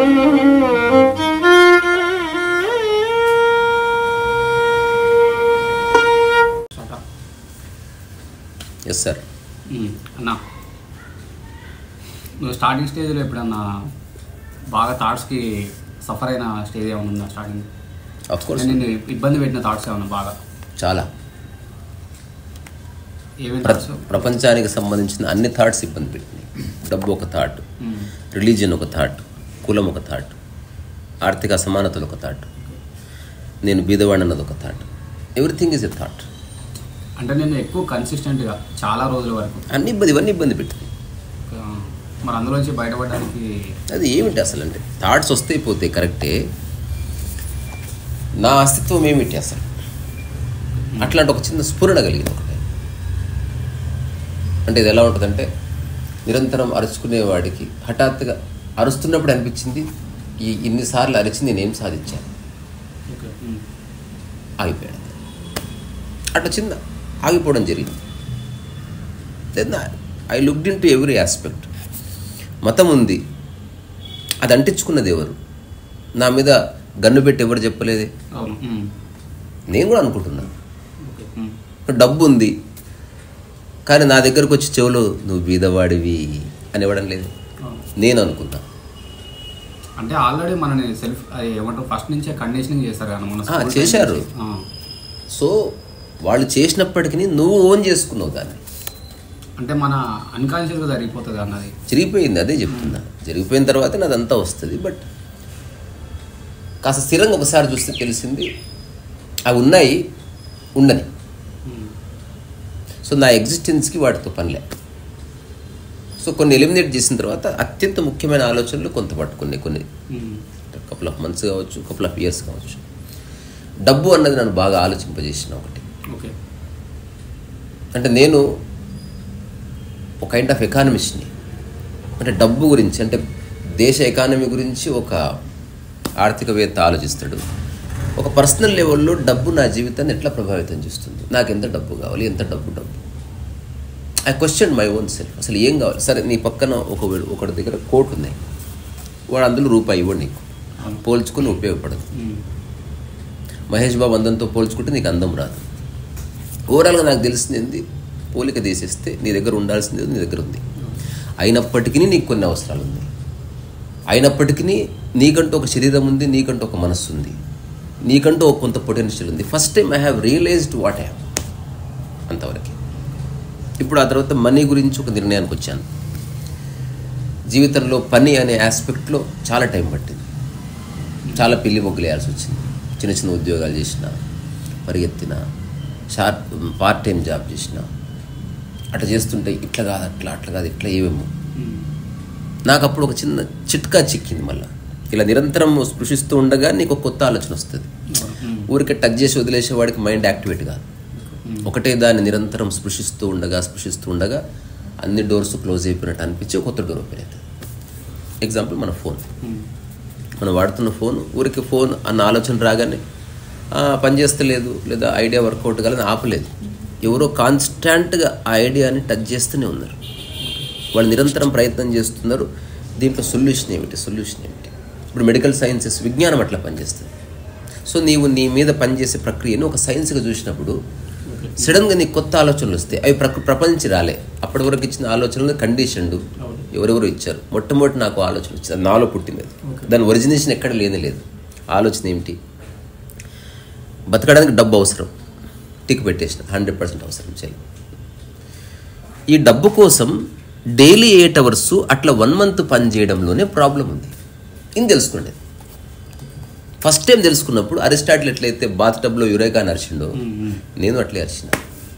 Yes sir ఉమ్, అన్నా నువ్వు starting స్టేజ్లో ఎప్పుడన్నా బాగా థాట్స్కి సఫర్ అయిన స్టేజ్ ఏమైనా ఉందా స్టార్టింగ్ అఫ్ కోర్స్ నేను ఇబ్బంది పెట్టిన థాట్స్ ఏమన్నా బాగా చాలా ఏమేమి ప్ర- థాట్స్ ప్రపంచానికి సంబంధించిన అన్ని థాట్స్ ఇబ్బంది పెట్టినాయి డబ్బు ఒక థాట్ రిలీజియన్ ఒక థాట్ కులం ఒక థాట్ ఆర్థిక అసమానతలు ఒక థాట్ నేను బీదవాడిని అన్నది ఒక thought everything is a thought అంటే నేను ఎక్కువ కన్సిస్టెంట్గా చాలా రోజుల వరకు అన్ని ఇబ్బంది ఇవన్నీ ఇబ్బంది పెట్టినాయి ఆ, మరి అందులోంచి బయటపడడానికి అది ఏమిటి అసలు అంటే థాట్స్ వస్తే పోతే కరెక్టే నా అస్తిత్వం ఏమిటి అసలు అట్లాంటి ఒక చిన్న స్ఫురణ కలిగింది ఒకటి అంటే ఇది ఎలా ఉంటుందంటే నిరంతరం అరుచుకునేవాడికి హఠాత్తుగా అరుస్తున్నప్పుడు అనిపించింది ఈ ఇన్నిసార్లు అరిచి నేనేం సాధించాను ఓకే ఉమ్, ఆగిపోయాడు అట్లా చిన్న ఆగిపోవడం జరిగింది then I looked into every aspect మతం ఉంది అది అంటించుకున్నది ఎవరు నా మీద గన్ను పెట్టి ఎవరు చెప్పలేదే అవును ఉమ్, నేను కూడా అనుకుంటున్నాను ఓకే ఉమ్, డబ్బు ఉంది కానీ నా దగ్గరకు వచ్చి చెవులు నువ్వు బీదవాడివి అని ఇవ్వడం లేదు అవును. నేను అనుకున్నా అంటే ఆల్రెడీ మనని సెల్ఫ్ అది ఏమంటారు ఫస్ట్ నుంచే కండిషనింగ్ చేస్తారు కదా మన ఆ, school time చేశారు. నుంచి. ఆ, సో వాళ్ళు చేసినప్పటికీ నువ్వు ఓన్ చేసుకున్నావు దాన్ని అంటే మన అన్కాన్షియస్గా జరిగిపోతుంది అన్నది జరిగిపోయింది అదే చెప్తున్నా జరిగిపోయిన తర్వాత నాదంతా వస్తుంది బట్ కాస్త స్థిరంగా ఒకసారి చూస్తే తెలిసింది అవి ఉన్నాయి ఉండని ఉమ్, సో నా ఎగ్జిస్టెన్స్కి వాటితో పనిలే సో కొన్ని ఎలిమినేట్ చేసిన తర్వాత అత్యంత ముఖ్యమైన ఆలోచనలు కొంత పట్టుకున్నాయి కొన్ని ఉమ్, కపుల్ ఆఫ్ మంత్స్ కావచ్చు కపుల్ ఆఫ్ ఇయర్స్ కావచ్చు డబ్బు అన్నది నన్ను బాగా ఆలోచింపజేసిన ఒకటి ఓకే అంటే నేను ఒక కైండ్ ఆఫ్ ఎకానమిస్ట్ని అంటే డబ్బు గురించి అంటే దేశ ఎకానమీ గురించి ఒక ఆర్థికవేత్త ఆలోచిస్తాడు ఒక పర్సనల్ లెవెల్లో డబ్బు నా జీవితాన్ని ఎట్లా ప్రభావితం చేస్తుంది నాకు ఎంత డబ్బు కావాలి ఎంత డబ్బు డబ్బు I question my own self అసలు ఏం కావాలి సరే నీ పక్కన ఒక ఒకటి దగ్గర కోట్ ఉన్నాయి వాడు అందులో రూపాయి ఇవ్వడు నీకు పోల్చుకుని ఉపయోగపడదు ఉమ్, మహేష్ బాబు అందంతో పోల్చుకుంటే నీకు అందం రాదు ఓవరాల్గా నాకు తెలిసింది ఏంది పోలిక తీసేస్తే నీ దగ్గర ఉండాల్సింది నీ దగ్గర ఉంది అయినప్పటికీ నీకు కొన్ని అవసరాలు ఉన్నాయి అయినప్పటికీ నీకంటూ ఒక శరీరం ఉంది నీకంటూ ఒక మనస్సు ఉంది నీకంటూ ఒక కొంత పొటెన్షియల్ ఉంది first time I have realised what I have అంతవరకు ఇప్పుడు ఆ తర్వాత మనీ గురించి ఒక నిర్ణయానికి వచ్చాను జీవితంలో పని అనే ఆస్పెక్ట్లో చాలా టైం పట్టింది చాలా పిల్లి మొగ్గులు వేయాల్సి వచ్చింది చిన్న చిన్న ఉద్యోగాలు చేసిన పరిగెత్తిన షార్ట్ పార్ట్ టైం జాబ్ చేసిన అట్లా చేస్తుంటే ఇట్లా కాదు అట్లా అట్లా కాదు ఇట్లా ఏమేమో ఉమ్, నాకు అప్పుడు ఒక చిన్న చిట్కా చిక్కింది మళ్ళీ ఇలా నిరంతరం స్పృశిస్తూ ఉండగా నీకు ఒక కొత్త ఆలోచన వస్తుంది ఉమ్, ఊరికే టచ్ చేసి వదిలేసే వాడికి మైండ్ యాక్టివేట్ కాదు ఒకటే దాన్ని నిరంతరం స్పృశిస్తూ ఉండగా స్పృశిస్తూ ఉండగా అన్ని డోర్స్ క్లోజ్ అయిపోయినట్టు అనిపించి ఒక కొత్త డోర్ ఓపెన్ అవుతుంది ఎగ్జాంపుల్ మన ఫోన్ ఉమ్, మనం వాడుతున్న ఫోన్ ఊరికి ఫోన్ అన్న ఆలోచన రాగానే "ఆ, పని చేస్తలేదు లేదా ఐడియా వర్కౌట్ కాలని ఆపలేదు ఎవరో కాన్స్టాంట్గా ఆ ఐడియాని టచ్ చేస్తూనే ఉన్నారు వాళ్ళు నిరంతరం ప్రయత్నం చేస్తున్నారు దీంట్లో సొల్యూషన్ ఏమిటి సొల్యూషన్ ఏమిటి ఇప్పుడు మెడికల్ సైన్సెస్ విజ్ఞానం అట్లా పనిచేస్తుంది సో నీవు నీ మీద పనిచేసే ప్రక్రియను ఒక సైన్స్గా చూసినప్పుడు సడన్గా నీకు కొత్త ఆలోచనలు వస్తాయి అవి ప్ర ప్రపంచి రాలే అప్పటి వరకు ఇచ్చిన ఆలోచనలు కండిషన్డ్ అవును. ఎవరెవరు ఇచ్చారు మొట్టమొదటి నాకు ఆలోచన వచ్చింది అది నాలో పుట్టినది దాని ఒరిజినేషన్ ఎక్కడ లేనే లేదు ఆలోచన ఏమిటి బతకడానికి డబ్బు అవసరం టిక్ పెట్టేసిన హండ్రెడ్ పర్సెంట్ అవసరం చేయాలి ఈ డబ్బు కోసం డైలీ ఎయిట్ అవర్స్ అట్లా వన్ మంత్ పని చేయడంలోనే ప్రాబ్లం ఉంది ఇది తెలుసుకోండి ఫస్ట్ టైం తెలుసుకున్నప్పుడు అరిస్టాటిల్ ఎట్లయితే బాత్ టబ్లో యురేకా అరిచిండో ఉమ్, ఉమ్, నేను అట్లే అరిచిన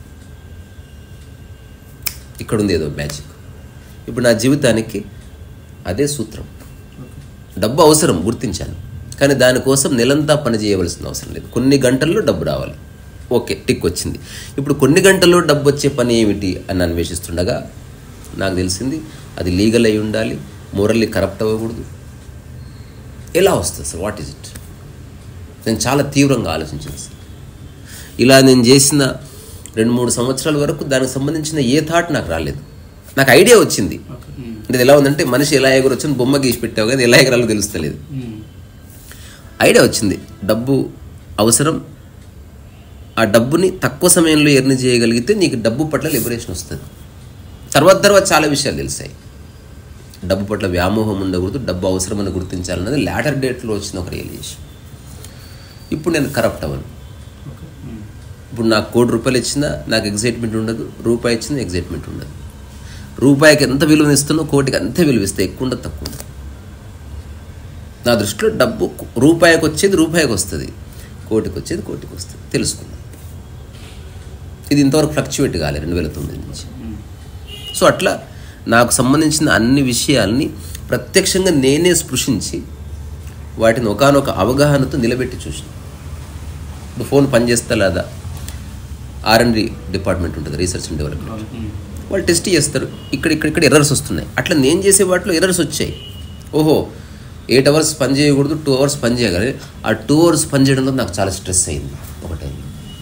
ఇక్కడ ఉంది ఏదో మ్యాజిక్ ఇప్పుడు నా జీవితానికి అదే సూత్రం డబ్బు అవసరం గుర్తించాను కానీ దానికోసం నెలంతా పని చేయవలసిన అవసరం లేదు కొన్ని గంటల్లో డబ్బు రావాలి ఓకే టిక్ వచ్చింది ఇప్పుడు కొన్ని గంటల్లో డబ్బు వచ్చే పని ఏమిటి అని అన్వేషిస్తుండగా నాకు తెలిసింది అది లీగల్ అయి ఉండాలి మోరల్లీ కరప్ట్ అవ్వకూడదు ఎలా వస్తుంది సార్ వాట్ ఈజ్ ఇట్ నేను చాలా తీవ్రంగా ఆలోచించాను సార్ ఇలా నేను చేసిన రెండు మూడు సంవత్సరాల వరకు దానికి సంబంధించిన ఏ థాట్ నాకు రాలేదు నాకు ఐడియా వచ్చింది ఓకే ఉమ్, అంటే ఇది ఎలా ఉందంటే మనిషి ఎలా ఎగరొచ్చని బొమ్మ గీసి పెట్టావు కానీ ఎలా ఎగరాలో తెలుస్తలేదు ఉమ్. ఐడియా వచ్చింది డబ్బు అవసరం ఆ డబ్బుని తక్కువ సమయంలో ఎర్న్ చేయగలిగితే నీకు డబ్బు పట్ల లిబరేషన్ వస్తుంది తర్వాత తర్వాత చాలా విషయాలు తెలిసాయి డబ్బు పట్ల వ్యామోహం ఉండకూడదు డబ్బు అవసరమని గుర్తించాలన్నది లాటర్ డేట్లో వచ్చిన ఒక రియలైజేషన్ ఇప్పుడు నేను కరప్ట్ అవ్వను ఓకే ఉమ్. ఇప్పుడు నాకు కోటి రూపాయలు ఇచ్చినా నాకు ఎగ్జైట్మెంట్ ఉండదు రూపాయి ఇచ్చినా ఎగ్జైట్మెంట్ ఉండదు రూపాయికి ఎంత విలువ ఇస్తున్నో కోటికి అంతే విలువ ఇస్తే ఎక్కువ ఉండదు తక్కువ ఉండదు నా దృష్టిలో డబ్బు రూపాయికి వచ్చేది రూపాయికి వస్తుంది కోటికి వచ్చేది కోటికి వస్తుంది తెలుసుకున్నాను ఇది ఇంతవరకు ఫ్లక్చువేట్ కాలేదు రెండు వేల తొమ్మిది నుంచి ఉమ్. సో అట్లా నాకు సంబంధించిన అన్ని విషయాల్ని ప్రత్యక్షంగా నేనే స్పృశించి వాటిని ఒకానొక అవగాహనతో నిలబెట్టి చూసిన ఇప్పుడు ఫోన్ పనిచేస్తా లేదా ఆర్ అండ్ డిపార్ట్మెంట్ ఉంటుంది రీసెర్చ్ అండ్ డెవలప్మెంట్ ఉమ్. వాళ్ళు టెస్ట్ చేస్తారు ఇక్కడ ఇక్కడ ఇక్కడ ఎర్రర్స్ వస్తున్నాయి అట్లా నేను చేసే వాటిలో ఎర్రర్స్ వచ్చాయి ఓహో ఎయిట్ అవర్స్ పని చేయకూడదు టూ అవర్స్ పని చేయగలి ఆ టూ అవర్స్ పని చేయడంలో నాకు చాలా స్ట్రెస్ అయింది ఒక టైంలో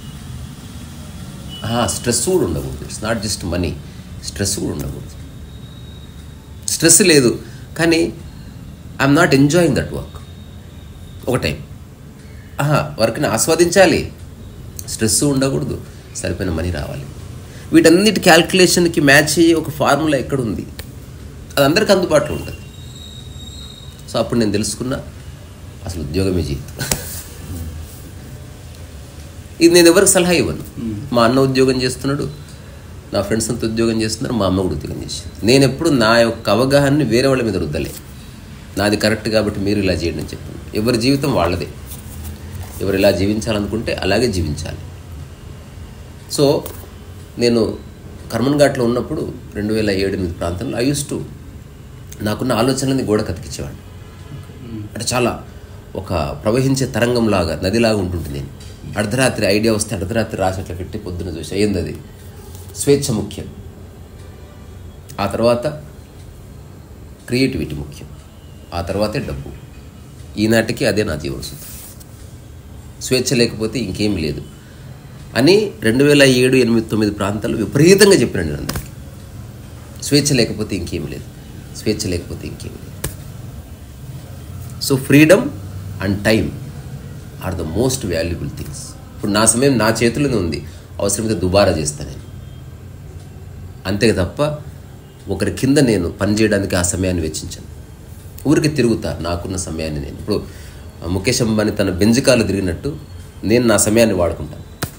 స్ట్రెస్ కూడా ఉండకూడదు it's not just money stress కూడా ఉండకూడదు స్ట్రెస్ లేదు కానీ I'm not enjoying that work ఒక టైం ఆహా వర్క్ని ఆస్వాదించాలి స్ట్రెస్ ఉండకూడదు సరిపోయిన మనీ రావాలి వీటన్నిటి క్యాల్కులేషన్కి మ్యాచ్ అయ్యే ఒక ఫార్ములా ఎక్కడుంది అది అందరికి అందుబాటులో ఉంటుంది సో అప్పుడు నేను తెలుసుకున్నా అసలు ఉద్యోగమే జీవితం ఇది నేను ఎవరికి సలహా ఇవ్వను మా అన్న ఉద్యోగం చేస్తున్నాడు నా ఫ్రెండ్స్ అంతా ఉద్యోగం చేస్తున్నారు మా అమ్మ కూడా ఉద్యోగం చేసింది నేను ఎప్పుడు నా యొక్క అవగాహనని వేరే వాళ్ళ మీద రుద్దలే నాది కరెక్ట్ కాబట్టి మీరు ఇలా చేయండి అని చెప్పాను ఎవరి జీవితం వాళ్ళదే ఎవరు ఇలా జీవించాలనుకుంటే అలాగే జీవించాలి సో నేను కర్మన్ ఘాట్లో ఉన్నప్పుడు రెండు వేల ఏడు ఎనిమిది ప్రాంతంలో ఐ యూస్ టు నాకున్న ఆలోచనలని గోడ కతికించేవాడిని అంటే చాలా ఒక ప్రవహించే తరంగంలాగా నదిలాగా ఉంటుంటే నేను అర్ధరాత్రి ఐడియా వస్తే అర్ధరాత్రి రాసి అట్లా పెట్టి పొద్దున చూసి అయ్యింది అది స్వేచ్ఛ ముఖ్యం ఆ తర్వాత క్రియేటివిటీ ముఖ్యం ఆ తర్వాతే డబ్బు ఈనాటికి అదే నా జీవన సూత్రం స్వేచ్ఛ లేకపోతే ఇంకేం లేదు అని రెండు వేల ఏడు ఎనిమిది తొమ్మిది ప్రాంతాల్లో విపరీతంగా చెప్పినాను నేను అందరికీ స్వేచ్ఛ లేకపోతే ఇంకేం లేదు స్వేచ్ఛ లేకపోతే ఇంకేం లేదు so freedom and time are the most valuable things ఇప్పుడు నా సమయం నా చేతిలోనే ఉంది అవసరమైతే దుబారా చేస్తాను నేను అంతే తప్ప ఒకరి కింద నేను పనిచేయడానికి ఆ సమయాన్ని వెచ్చించాను ఊరికి తిరుగుతా నాకున్న సమయాన్ని నేను ఇప్పుడు ముఖేష్ అంబానీ తన బెంజికాలు తిరిగినట్టు నేను నా సమయాన్ని వాడుకుంటాను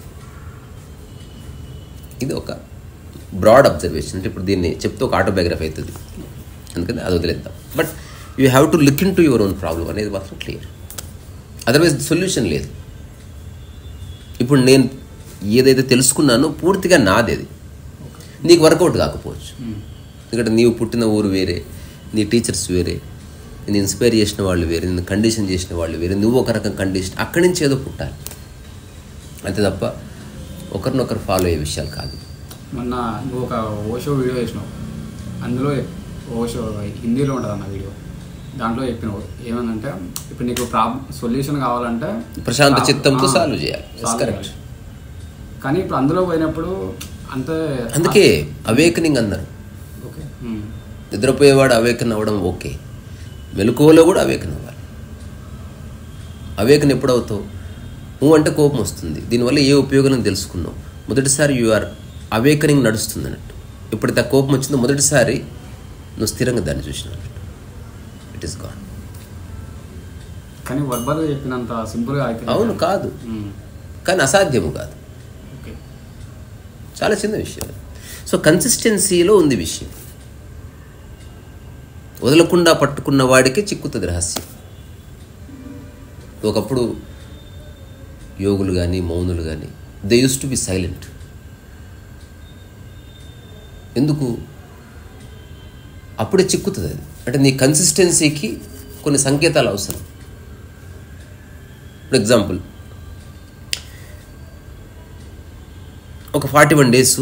ఇది ఒక బ్రాడ్ అబ్జర్వేషన్ అంటే ఇప్పుడు దీన్ని చెప్తే ఒక ఆటోబయోగ్రఫీ అవుతుంది అందుకని అది వదిలేద్దాం but you have to look into your own problem అనేది మాత్రం క్లియర్ అదర్వైజ్ సొల్యూషన్ లేదు ఇప్పుడు నేను ఏదైతే తెలుసుకున్నానో పూర్తిగా నాది అది నీకు వర్కౌట్ కాకపోవచ్చు ఎందుకంటే నీవు పుట్టిన ఊరు వేరే నీ టీచర్స్ వేరే నేను ఇన్స్పైర్ చేసిన వాళ్ళు వేరే నేను కండిషన్ చేసిన వాళ్ళు వేరే నువ్వు ఒక రకం కండిషన్ అక్కడి నుంచి ఏదో పుట్టాలి అంతే తప్ప ఒకరినొకరు ఫాలో అయ్యే విషయాలు కాదు మొన్న నువ్వు ఒక ఓషో వీడియో చేసినావు అందులో ఓషో హిందీలో ఉంటుంది అన్న వీడియో దాంట్లో చెప్పినావు ఏమందంటే ఇప్పుడు నీకు ప్రాబ్లం సొల్యూషన్ కావాలంటే ప్రశాంత ప్రాబ్- చిత్తంతో ఆ, సాల్వ్ చేయాలి That's solve correct. చేయాలి. కానీ ఇప్పుడు అందులో పోయినప్పుడు అంతే అందుకే అవేకనింగ్ అన్నారు ఓకే ఉమ్. నిద్రపోయేవాడు అవేకన్ అవ్వడం ఓకే మెలకువలో కూడా అవేకన్ అవ్వాలి అవేకన్ ఎప్పుడవుతావు నువ్వు అంటే కోపం వస్తుంది దీనివల్ల ఏ ఉపయోగం తెలుసుకున్నావు మొదటిసారి యు ఆర్ అవేకనింగ్ నడుస్తుంది అన్నట్టు ఎప్పుడైతే ఆ కోపం వచ్చిందో మొదటిసారి నువ్వు స్థిరంగా దాన్ని చూసినట్టు ఇట్ ఈస్ గాన్ కానీ వర్బల్గా చెప్పినంత సింపుల్గా అయితే అవును కాదు ఉమ్. కానీ అసాధ్యము కాదు ఓకే చాలా చిన్న విషయం సో కన్సిస్టెన్సీలో ఉంది విషయం వదలకుండా పట్టుకున్న వాడికే చిక్కుతుంది రహస్యం ఒకప్పుడు యోగులు కానీ మౌనులు కానీ they use to be silent ఎందుకు అప్పుడే చిక్కుతుంది అది అంటే నీ కన్సిస్టెన్సీకి కొన్ని సంకేతాలు అవసరం ఫర్ ఎగ్జాంపుల్ ఒక ఫార్టీ వన్ డేస్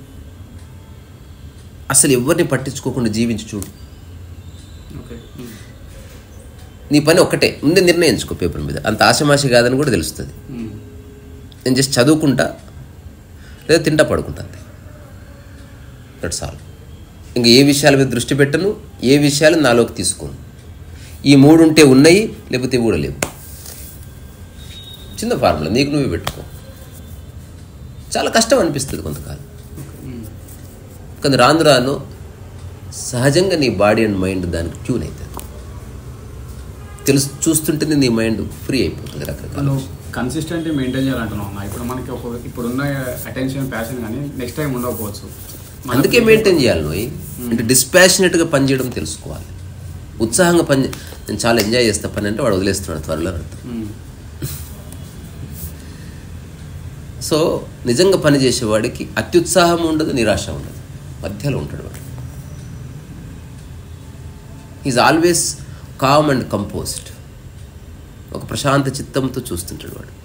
అసలు ఎవరిని పట్టించుకోకుండా జీవించి చూడు ఓకే ఉమ్. నీ పని ఒక్కటే ముందే నిర్ణయించుకో పేపర్ మీద అంత ఆశమాషి కాదని కూడా తెలుస్తుంది ఉమ్. నేను జస్ట్ చదువుకుంటా లేదా తింటా పడుకుంటా అంతే దట్స్ ఆల్ ఇంక ఏ విషయాల మీద దృష్టి పెట్టను ఏ విషయాలు నాలోకి తీసుకోను ఈ మూడు ఉంటే ఉన్నాయి లేకపోతే ఇవి కూడా లేవు చిన్న ఫార్ములా నీకు నువ్వే పెట్టుకో చాలా కష్టం అనిపిస్తుంది కొంతకాలం కానీ రాను రాను సహజంగా నీ బాడీ అండ్ మైండ్ దానికి ట్యూన్ అవుతుంది తెలుసు చూస్తుంటేనే నీ మైండ్ ఫ్రీ అయిపోతుంది రకరకాల నువ్వు కన్సిస్టెంట్ మెయింటైన్ చేయాలంటున్నావు అన్న ఇప్పుడు మనకి ఒక ఇప్పుడున్న అటెన్షన్ ప్యాషన్ కానీ నెక్స్ట్ టైం ఉండకపోవచ్చు మన- అందుకే మెయింటైన్ చేయాలి నువ్వు అంటే డిస్పాషనేట్గా పనిచేయడం తెలుసుకోవాలి ఉత్సాహంగా పని నేను చాలా ఎంజాయ్ చేస్తా పని అంటే వాడు వదిలేస్తున్నాడు త్వరలో అని అర్థం ఉమ్. సో నిజంగా పని చేసేవాడికి అత్యుత్సాహం ఉండదు నిరాశ ఉండదు మధ్యలో ఉంటాడు వాడు is always calm and composed ఒక ప్రశాంత చిత్తంతో చూస్తుంటాడు వాడు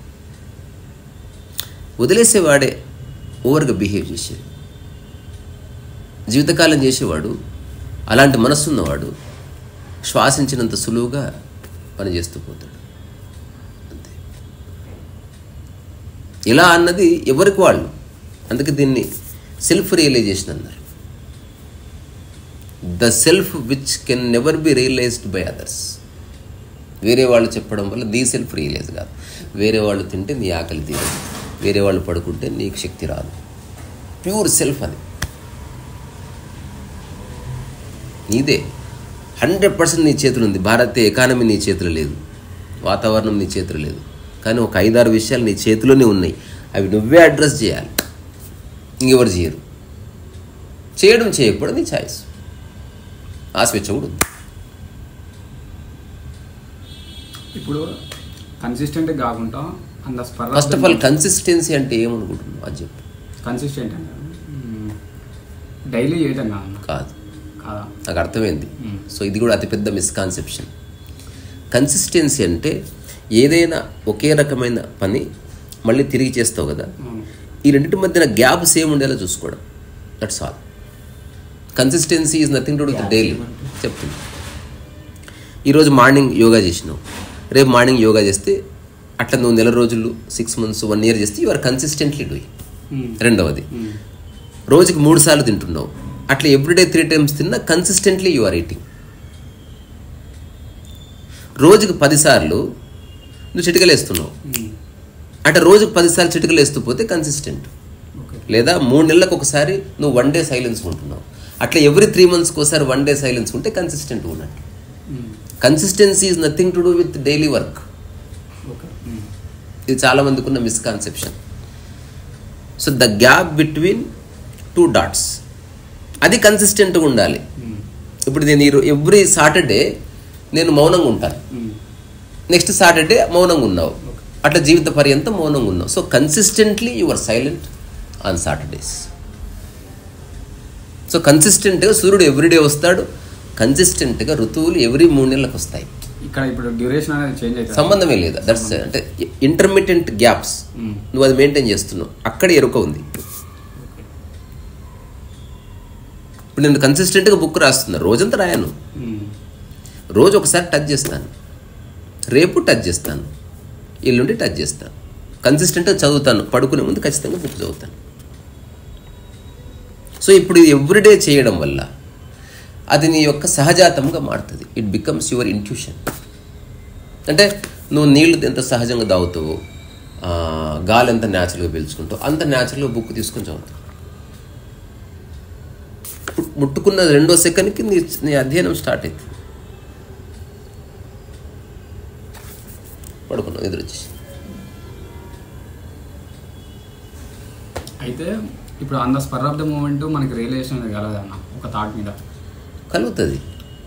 వదిలేసేవాడే ఓవర్గా బిహేవ్ చేసేది జీవితకాలం చేసేవాడు అలాంటి మనస్సున్నవాడు శ్వాసించినంత సులువుగా పనిచేస్తూ పోతాడు అంతే ఇలా అన్నది ఎవరికి వాళ్ళు అందుకే దీన్ని సెల్ఫ్ రియలైజేషన్ అన్నారు the self which can never be realised by others వేరే వాళ్ళు చెప్పడం వల్ల నీ సెల్ఫ్ రియలైజ్ కాదు వేరే వాళ్ళు తింటే నీ ఆకలి తీరదు వేరే వాళ్ళు పడుకుంటే నీకు శక్తి రాదు ప్యూర్ సెల్ఫ్ అది నీదే హండ్రెడ్ పర్సెంట్ నీ చేతులు ఉంది భారతీయ ఎకానమీ నీ చేతిలో లేదు వాతావరణం నీ చేతిలో లేదు కానీ ఒక ఐదారు విషయాలు నీ చేతిలోనే ఉన్నాయి అవి నువ్వే అడ్రస్ చేయాలి ఇంకెవరు చేయరు చేయడం చేయకపోవడం నీ ఛాయిస్ ఆ స్వేచ్ఛ కూడా ఉంది ఇప్పుడు కన్సిస్టెంట్ కాకుండా అంత spur first of all consistency అంటే ఏమనుకుంటున్నావు అది చెప్పు కన్సిస్టెంట్ అంటే డైలీ చేయటం కాదు కాదు కాదా నాకు అర్థమైంది మ్మ్. సో ఇది కూడా అతిపెద్ద మిస్కాన్సెప్షన్ కన్సిస్టెన్సీ అంటే ఏదైనా ఒకే రకమైన పని మళ్ళీ తిరిగి చేస్తావు కదా అవును. ఈ రెండింటి మధ్యన గ్యాప్ సేమ్ ఉండేలా చూసుకోవడం that's all consistency is nothing to do with daily చెప్తుంది ఈరోజు మార్నింగ్ యోగా చేసినావు రేపు మార్నింగ్ యోగా చేస్తే అట్లా నువ్వు నెల రోజులు సిక్స్ మంత్స్ వన్ ఇయర్ చేస్తే you are consistently doing um. రెండవది ఉమ్. రోజుకి మూడు సార్లు తింటున్నావు అట్లా ఎవ్రీడే త్రీ టైమ్స్ తిన్నా కన్సిస్టెంట్లీ యు ఆర్ ఈటింగ్ రోజుకి పదిసార్లు నువ్వు చిటికలు వేస్తున్నావు ఉమ్. అంటే రోజుకి పదిసార్లు చిటికలు వేస్తూ పోతే కన్సిస్టెంట్ ఓకే లేదా మూడు నెలలకు ఒకసారి నువ్వు వన్ డే సైలెన్స్ ఉంటున్నావు అట్లా ఎవ్రీ త్రీ మంత్స్కి ఒకసారి వన్ డే సైలెన్స్ ఉంటే కన్సిస్టెంట్ ఉన్నట్టు um. Consistency is nothing to do with daily work okay um. ఇది చాలా మందికి ఉన్న misconception so the gap between two dots అది కన్సిస్టెంట్గా ఉండాలి ఉమ్. ఇప్పుడు నేను ఈ ఎవ్రీ సాటర్డే నేను మౌనంగా ఉంటాను ఉమ్. నెక్స్ట్ సాటర్డే మౌనంగా ఉన్నావు Okay. అట్లా జీవిత పర్యంతం మౌనంగా ఉన్నావు so consistently you are silent on Saturdays so కన్సిస్టెంట్గా సూర్యుడు ఎవ్రీడే వస్తాడు కన్సిస్టెంట్గా ఋతువులు ఎవ్రీ మూడు నెలలకు వస్తాయి ఇక్కడ ఇప్పుడు డ్యూరేషన్ అనేది చేంజ్ అవుతుంది సంబంధమే లేదు దట్స్ అంటే ఇంటర్మీడియట్ గ్యాప్స్ ఉమ్. నువ్వు అది మెయింటైన్ చేస్తున్నావు అక్కడ ఎరుక ఉంది ఓకే. ఇప్పుడు నేను కన్సిస్టెంట్గా బుక్ రాస్తున్నా రోజంతా రాయను ఉమ్. రోజు ఒకసారి టచ్ చేస్తాను రేపు టచ్ చేస్తాను ఎల్లుండి టచ్ చేస్తాను కన్సిస్టెంట్గా చదువుతాను పడుకునే ముందు ఖచ్చితంగా బుక్ చదువుతాను సో ఇప్పుడు ఎవ్రీడే చేయడం వల్ల అది నీ యొక్క సహజాతంగా మారుతుంది ఇట్ బికమ్స్ యువర్ ఇంట్యూషన్ అంటే నువ్వు నీళ్లు ఎంత సహజంగా తాగుతావో ఆ, గాలి ఎంత న్యాచురల్గా పీల్చుకుంటావు అంత న్యాచురల్గా బుక్ తీసుకొని చదువుతావు ము- ముట్టుకున్న రెండో సెకండ్కి నీ నీ అధ్యయనం స్టార్ట్ అవుతుంది పడుకున్నావు ఎదురు వచ్చేసి అయితే ఇప్పుడు అంద స్పర్ ఆఫ్ ద మూమెంట్ మనకి రియలైజేషన్ అనేది కలదన్న ఒక థాట్ మీద కలుగుతుంది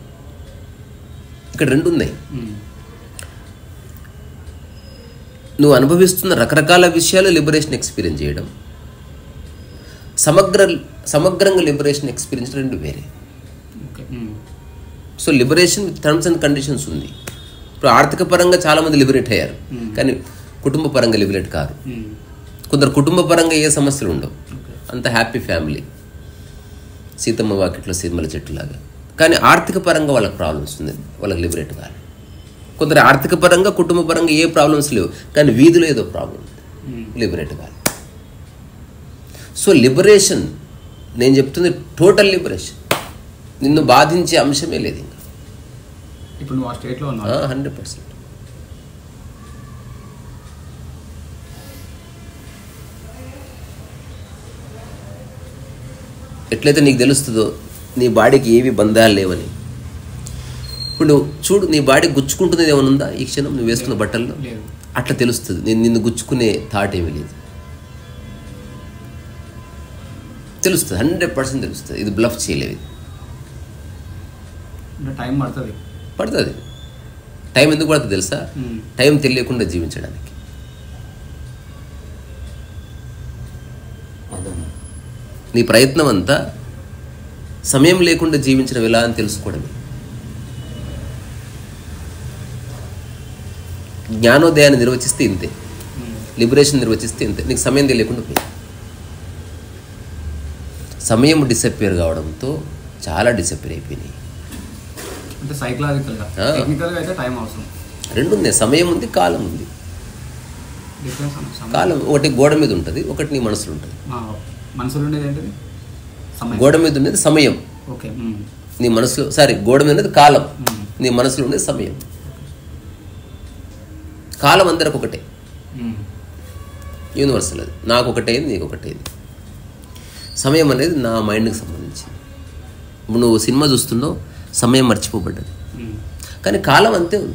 ఇక్కడ రెండు ఉన్నాయి ఉమ్. నువ్వు అనుభవిస్తున్న రకరకాల విషయాలు లిబరేషన్ ఎక్స్పీరియన్స్ చేయడం సమగ్ర సమగ్రంగా లిబరేషన్ ఎక్స్పీరియన్స్ రెండు వేరే okay um. So liberation with terms and conditions ఉంది ఇప్పుడు ఆర్థిక పరంగా చాలామంది లిబరేట్ అయ్యారు Hmm. కానీ కుటుంబ పరంగా లిబరేట్ కారు ఉమ్. కొందరు కుటుంబ పరంగా ఏ సమస్యలు ఉండవు ఓకే అంత హ్యాపీ ఫ్యామిలీ సీతమ్మ వాకిట్లో సీమల చెట్టులాగా కానీ ఆర్థిక పరంగా వాళ్ళకి ప్రాబ్లమ్స్ ఉంది వాళ్ళకి లిబరేట్ కాదు కొందరు ఆర్థిక పరంగా కుటుంబ పరంగా ఏ ప్రాబ్లమ్స్ లేవు కానీ వీధిలో ఏదో ప్రాబ్లం ఉంది ఉమ్. లిబరేట్ కాదు సో లిబరేషన్ నేను చెప్తుంది టోటల్ లిబరేషన్ నిన్ను బాధించే అంశమే లేదు ఇంకా ఇప్పుడు నువ్వు ఆ స్టేట్లో ఉన్నావు హండ్రెడ్ పర్సెంట్ ఎట్లయితే నీకు తెలుస్తుందో నీ బాడీకి ఏవి బంధాలు లేవని ఇప్పుడు చూడు నీ బాడీ గుచ్చుకుంటున్నది ఏమైనా ఉందా ఈ క్షణం నువ్వు వేసుకున్న బట్టల్లో లేదు అట్లా తెలుస్తుంది నేను నిన్ను గుచ్చుకునే థాట్ ఏమీ లేదు తెలుస్తుంది హండ్రెడ్ పర్సెంట్ తెలుస్తుంది ఇది బ్లఫ్ చేయలేవు ఇది అంటే టైం పడుతుంది పడుతుంది టైం ఎందుకు పడుతుంది తెలుసా మ్మ్. టైం తెలియకుండా జీవించడానికి నీ ప్రయత్నం అంతా సమయం లేకుండా జీవించడం ఎలా అని తెలుసుకోవడమే జ్ఞానోదయాన్ని నిర్వచిస్తే ఇంతే లిబరేషన్ నిర్వచిస్తే ఇంతే నీకు సమయం తెలియకుండా పోయింది సమయం డిసప్పేర్ కావడంతో చాలా డిసప్పేర్ అయిపోయినాయి అంటే సైకలాజికల్గా ఆ. టెక్నికల్గా అయితే టైం అవసరం రెండు ఉన్నాయి సమయం ఉంది కాలం ఉంది డిఫరెన్స్ అన్న సమయం. కాలం ఒకటి గోడ మీద ఉంటుంది ఒకటి నీ మనసులో ఉంటుంది ఆ, మనసులో ఉండేది ఏంటిది సమయం గోడ మీద ఉండేది సమయం ఓకే మ్మ్. నీ మనసులో సారీ గోడ మీద ఉండేది కాలం మ్మ్. నీ మనసులో ఉండేది సమయం కాలం అందరికి ఒకటే మ్మ్. యూనివర్సల్ అది నాకు ఒకటేది నీకు ఒకటేది సమయం అనేది నా మైండ్కి సంబంధించింది ఇప్పుడు నువ్వు సినిమా చూస్తున్నావు సమయం మర్చిపోబడ్డది మ్మ్. కానీ కాలం అంతే ఉంది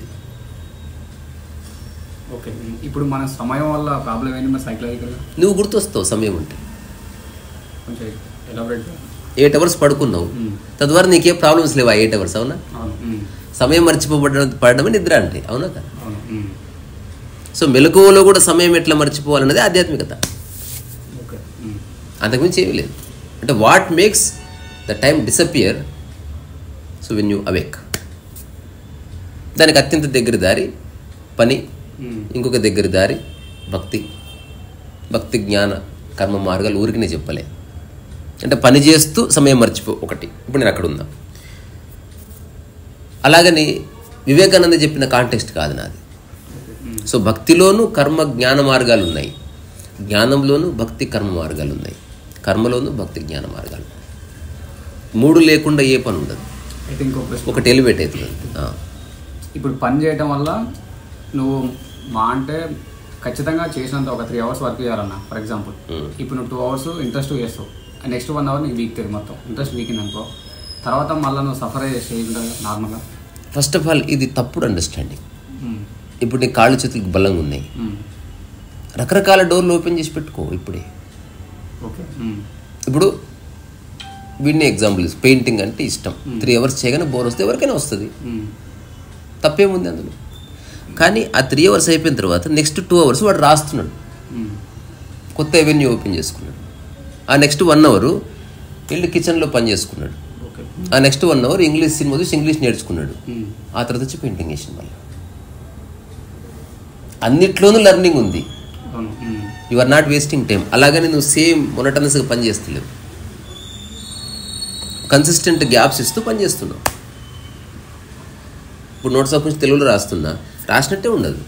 ఓకే మ్మ్. ఇప్పుడు మన సమయం వల్ల ప్రాబ్లం ఏంటి మన సైకలాజికల్గా నువ్వు గుర్తొస్తావు సమయం అంటే కొంచెం ఎలాబరేట్ ఎయిట్ అవర్స్ పడుకున్నావు మ్మ్. తద్వారా నీకే ప్రాబ్లమ్స్ లేవు ఆ ఎయిట్ అవర్స్ అవునా అవును మ్మ్. సమయం మర్చిపోబడడం పడడమే నిద్ర అంటే అవునా కదా అవును మ్మ్. సో మెలకువలో కూడా సమయం ఎట్లా మర్చిపోవాలన్నది ఆధ్యాత్మికత ఓకే మ్మ్. అంతకుమించి ఏమీ లేదు అంటే what makes the time disappear so when you awake దానికి అత్యంత దగ్గర దారి పని మ్మ్. ఇంకొక దగ్గర దారి భక్తి భక్తి జ్ఞాన కర్మ మార్గాలు ఊరికి నేను చెప్పలే అంటే పని చేస్తూ సమయం మర్చిపో ఒకటి ఇప్పుడు నేను అక్కడ ఉన్నా అలాగని వివేకానంద చెప్పిన కాంటెక్స్ట్ కాదు నాది ఓకే మ్మ్. సో భక్తిలోనూ కర్మ జ్ఞాన మార్గాలు ఉన్నాయి జ్ఞానంలోనూ భక్తి కర్మ మార్గాలు ఉన్నాయి కర్మలోనూ భక్తి జ్ఞాన మార్గాలు మూడు లేకుండా ఏ పని ఉండదు అయితే ఇంకో ప్రశ్న ఒకటి ఎలివేట్ అవుతుంది అంతే. ఆ. ఇప్పుడు పని చేయటం వల్ల నువ్వు మా అంటే ఖచ్చితంగా చేసినంత ఒక త్రీ అవర్స్ వర్క్ చేయాలన్న ఫర్ ఎగ్జాంపుల్ మ్మ్. ఇప్పుడు నువ్వు టూ అవర్స్ ఇంట్రెస్ట్ చేస్తావు నెక్స్ట్ వన్ అవర్ నీకు వీక్ మొత్తం ఇంట్రెస్ట్ వీకింది అనుకో తర్వాత మళ్ళీ నువ్వు సఫర్ అయ్యే స్టేజ్ ఉంటుంది నార్మల్గా ఫస్ట్ ఆఫ్ ఆల్ ఇది తప్పుడు అండర్స్టాండింగ్ ఇప్పుడు నీ కాళ్ళు చేతులకు బలంగా ఉన్నాయి రకరకాల డోర్లు ఓపెన్ చేసి పెట్టుకో ఇప్పుడే ఓకే ఇప్పుడు వీడిని ఎగ్జాంపుల్ పెయింటింగ్ అంటే ఇష్టం త్రీ అవర్స్ చేయగానే బోర్ వస్తే ఎవరికైనా వస్తుంది తప్పేముంది అందులో కానీ ఆ త్రీ అవర్స్ అయిపోయిన తర్వాత నెక్స్ట్ టూ అవర్స్ వాడు రాస్తున్నాడు కొత్త ఎవెన్యూ ఓపెన్ చేసుకున్నాడు ఆ నెక్స్ట్ వన్ అవర్ వెళ్ళి కిచెన్లో పని చేసుకున్నాడు ఓకే ఆ next one hour English cinema చూసి ఇంగ్లీష్ నేర్చుకున్నాడు ఆ తర్వాత వచ్చి పెయింటింగ్ వేసిన మళ్ళీ అన్నిట్లోనూ లెర్నింగ్ ఉంది అవును you are not wasting time అలాగని నువ్వు సేమ్ మొనటనస్గా పని చేస్తలేవు కన్సిస్టెంట్ గ్యాప్స్ ఇస్తూ పని చేస్తున్నావు ఇప్పుడు నోట్స్ ఆఫ్ నుంచి తెలుగులో రాస్తున్నా రాసినట్టే ఉండదు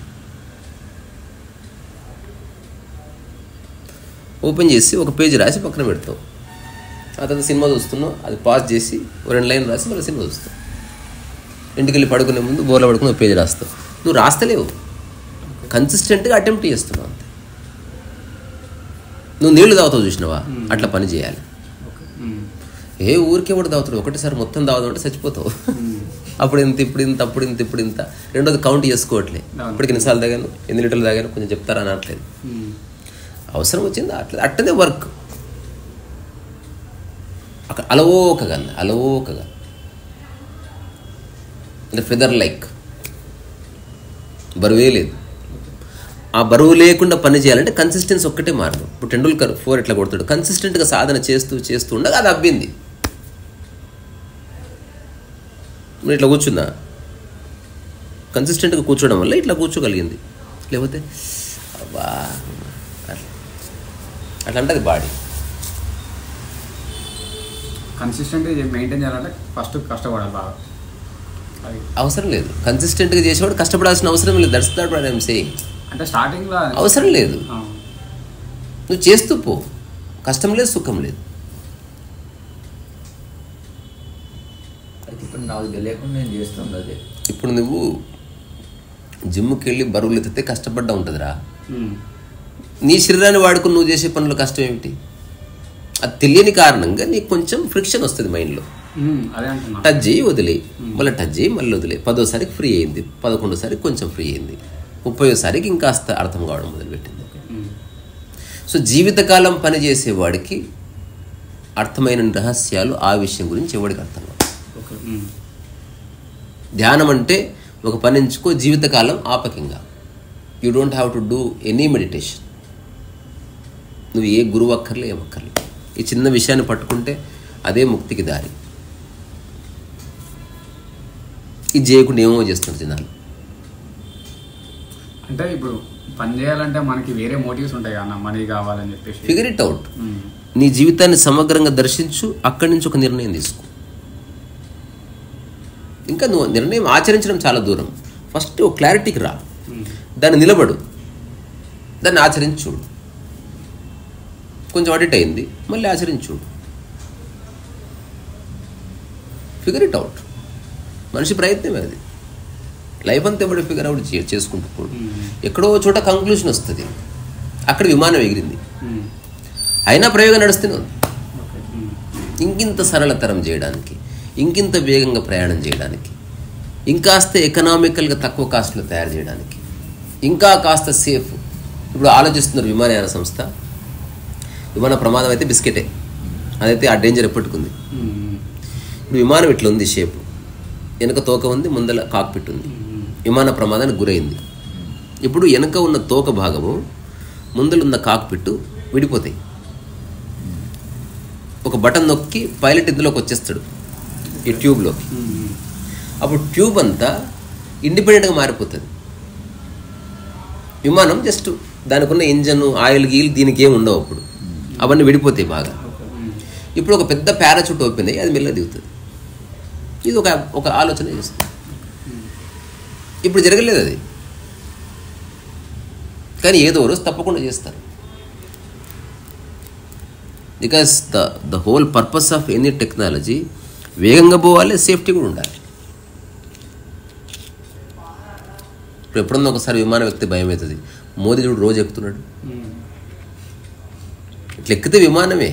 ఓపెన్ చేసి ఒక పేజ్ రాసి పక్కన పెడతావు ఆ తర్వాత సినిమా చూస్తున్నావు అది పాజ్ చేసి ఓ రెండు లైన్ రాసి మళ్ళీ సినిమా చూస్తావు ఇంటికి వెళ్ళి పడుకునే ముందు బోర్లో పడుకుని ఒక పేజ్ రాస్తావు నువ్వు రాస్తలేవు కన్సిస్టెంట్గా అటెంప్ట్ చేస్తున్నావు అంతే నువ్వు నీళ్లు తాగుతావు చూసినావా అట్లా పని చేయాలి ఓకే ఏ ఊరికే కూడా తాగుతాడు ఒకటేసారి మొత్తం తాగుతావు అంటే చచ్చిపోతావు అప్పుడు ఇంత ఇప్పుడు ఇంత అప్పుడు ఇంత ఇప్పుడు ఇంత రెండోది కౌంట్ చేసుకోవట్లే అవును. ఇప్పటికి ఎన్నిసార్లు తాగాను ఎన్ని లీటర్లు తాగాను కొంచెం చెప్తారా అనట్లేదు అవసరం వచ్చింది అట్లా అట్టనే వర్క్ అక్కడ అలవోకగా అన్న అలవోకగా అంటే ఫెదర్ లైక్ బరువే లేదు ఆ బరువు లేకుండా పని చేయాలంటే కన్సిస్టెన్సీ ఒక్కటే మార్గం ఇప్పుడు టెండూల్కర్ ఫోర్ ఎట్లా కొడతాడు కన్సిస్టెంట్గా సాధన చేస్తూ చేస్తూ ఉండగా అది అబ్బింది నేను ఇట్లా కూర్చున్నా కన్సిస్టెంట్గా కూర్చోవడం వల్ల ఇట్లా కూర్చోగలిగింది లేకపోతే అబ్బా అట్లా అట్లా అంటది బాడీ కన్సిస్టెంట్గా మెయింటైన్ చేయాలంటే ఫస్ట్ కష్టపడాలి బాగా అది అవసరం లేదు కన్సిస్టెంట్గా చేసేవాడు కష్టపడాల్సిన అవసరం లేదు that's that what I'm saying అంటే స్టార్టింగ్లో అవసరం లేదు నువ్వు చేస్తూ పో కష్టం లేదు సుఖం లేదు నాకు తెలియకుండా నేను చేస్తుంది అదే ఇప్పుడు నువ్వు జిమ్కి వెళ్ళి బరువులు ఎత్తితే కష్టపడ్డా ఉంటుందిరా ఉమ్. నీ శరీరాన్ని వాడుకుని నువ్వు చేసే పనుల కష్టం ఏమిటి అది తెలియని కారణంగా నీకు కొంచెం ఫ్రిక్షన్ వస్తుంది మైండ్లో ఉమ్, అదే అంటున్నా టచ్ చేయి వదిలే మళ్ళీ టచ్ చేయి మళ్ళీ వదిలే పదోసారికి ఫ్రీ అయింది పదకొండోసారికి కొంచెం ఫ్రీ అయింది ముప్పయోసారికి ఇంకాస్త అర్థం కావడం మొదలుపెట్టింది ఉమ్. సో జీవితకాలం పనిచేసేవాడికి అర్థమైన రహస్యాలు ఆ విషయం గురించి ఎవడికి అర్థం కాదు ఓకే ఉమ్. ధ్యానం అంటే ఒక పని ఎంచుకో జీవితకాలం ఆపకంగా you don't have to do any meditation నువ్వు ఏ గురువు అక్కర్లే ఏమక్కర్లే ఈ చిన్న విషయాన్ని పట్టుకుంటే అదే ముక్తికి దారి ఇది చేయకుండా ఏమో చేస్తున్నారు జనాలు అంటే ఇప్పుడు పని చేయాలంటే మనకి వేరే మోటివ్స్ ఉంటాయి కదా మనీ కావాలని చెప్పేసి ఫిగర్ ఇట్ అవుట్ ఉమ్. నీ జీవితాన్ని సమగ్రంగా దర్శించు అక్కడి నుంచి ఒక నిర్ణయం తీసుకో ఇంకా నువ్వు నిర్ణయం ఆచరించడం చాలా దూరం ఫస్ట్ ఒక క్లారిటీకి రా ఉమ్. దాన్ని నిలబడు దాన్ని ఆచరించి చూడు కొంచెం అడిట్ అయింది మళ్ళీ ఆచరించి చూడు ఫిగర్ ఇట్ అవుట్ మనిషి ప్రయత్నమే అది లైఫ్ అంతా ఎవడు ఫిగర్ అవుట్ చే చేసుకుంటూ పోడు. ఎక్కడో చోట కంక్లూషన్ వస్తుంది అక్కడ విమానం ఎగిరింది ఉమ్. అయినా ప్రయోగం నడుస్తూనే ఉంది ఓకే ఉమ్. ఇంకింత సరళతరం చేయడానికి ఇంకింత వేగంగా ప్రయాణం చేయడానికి ఇంకాస్త ఎకనామికల్గా తక్కువ కాస్ట్లో తయారు చేయడానికి ఇంకా కాస్త సేఫ్ ఇప్పుడు ఆలోచిస్తున్నారు విమానయాన సంస్థ విమాన ప్రమాదం అయితే బిస్కెటే అదైతే ఆ డేంజర్ ఎప్పటికుంది ఉమ్. ఇప్పుడు విమానం ఇట్లా ఉంది షేప్ వెనక తోక ఉంది ముందల కాక్పిట్ ఉంది విమాన ప్రమాదానికి గురైంది ఇప్పుడు వెనక ఉన్న తోక భాగము ముందలున్న కాక్పిట్ విడిపోతాయి ఒక బటన్ నొక్కి పైలట్ ఇందులోకి వచ్చేస్తాడు ఈ ట్యూబ్లోకి ఉమ్. అప్పుడు ట్యూబ్ అంతా ఇండిపెండెంట్గా మారిపోతుంది విమానం జస్ట్ దానికి ఉన్న ఇంజన్ ఆయిల్ గీల్ దీనికి ఏమి ఉండవు అప్పుడు అవన్నీ విడిపోతాయి బాగా ఓకే ఉమ్. ఇప్పుడు ఒక పెద్ద పారాచూట్ ఓపెన్ అయ్యి అది మెల్ల దిగుతుంది ఇది ఒక ఒక ఆలోచన చేస్తుంది ఇప్పుడు జరగలేదు అది కానీ ఏదో రోజు తప్పకుండా చేస్తారు because the the whole purpose of any technology వేగంగా పోవాలి సేఫ్టీ కూడా ఉండాలి ఇప్పుడు ఎప్పుడన్నా ఒకసారి విమానం ఎక్కితే భయం అవుతుంది మోదీ చూడు రోజు ఎక్కుతున్నాడు ఉమ్. ఇట్లా ఎక్కితే విమానమే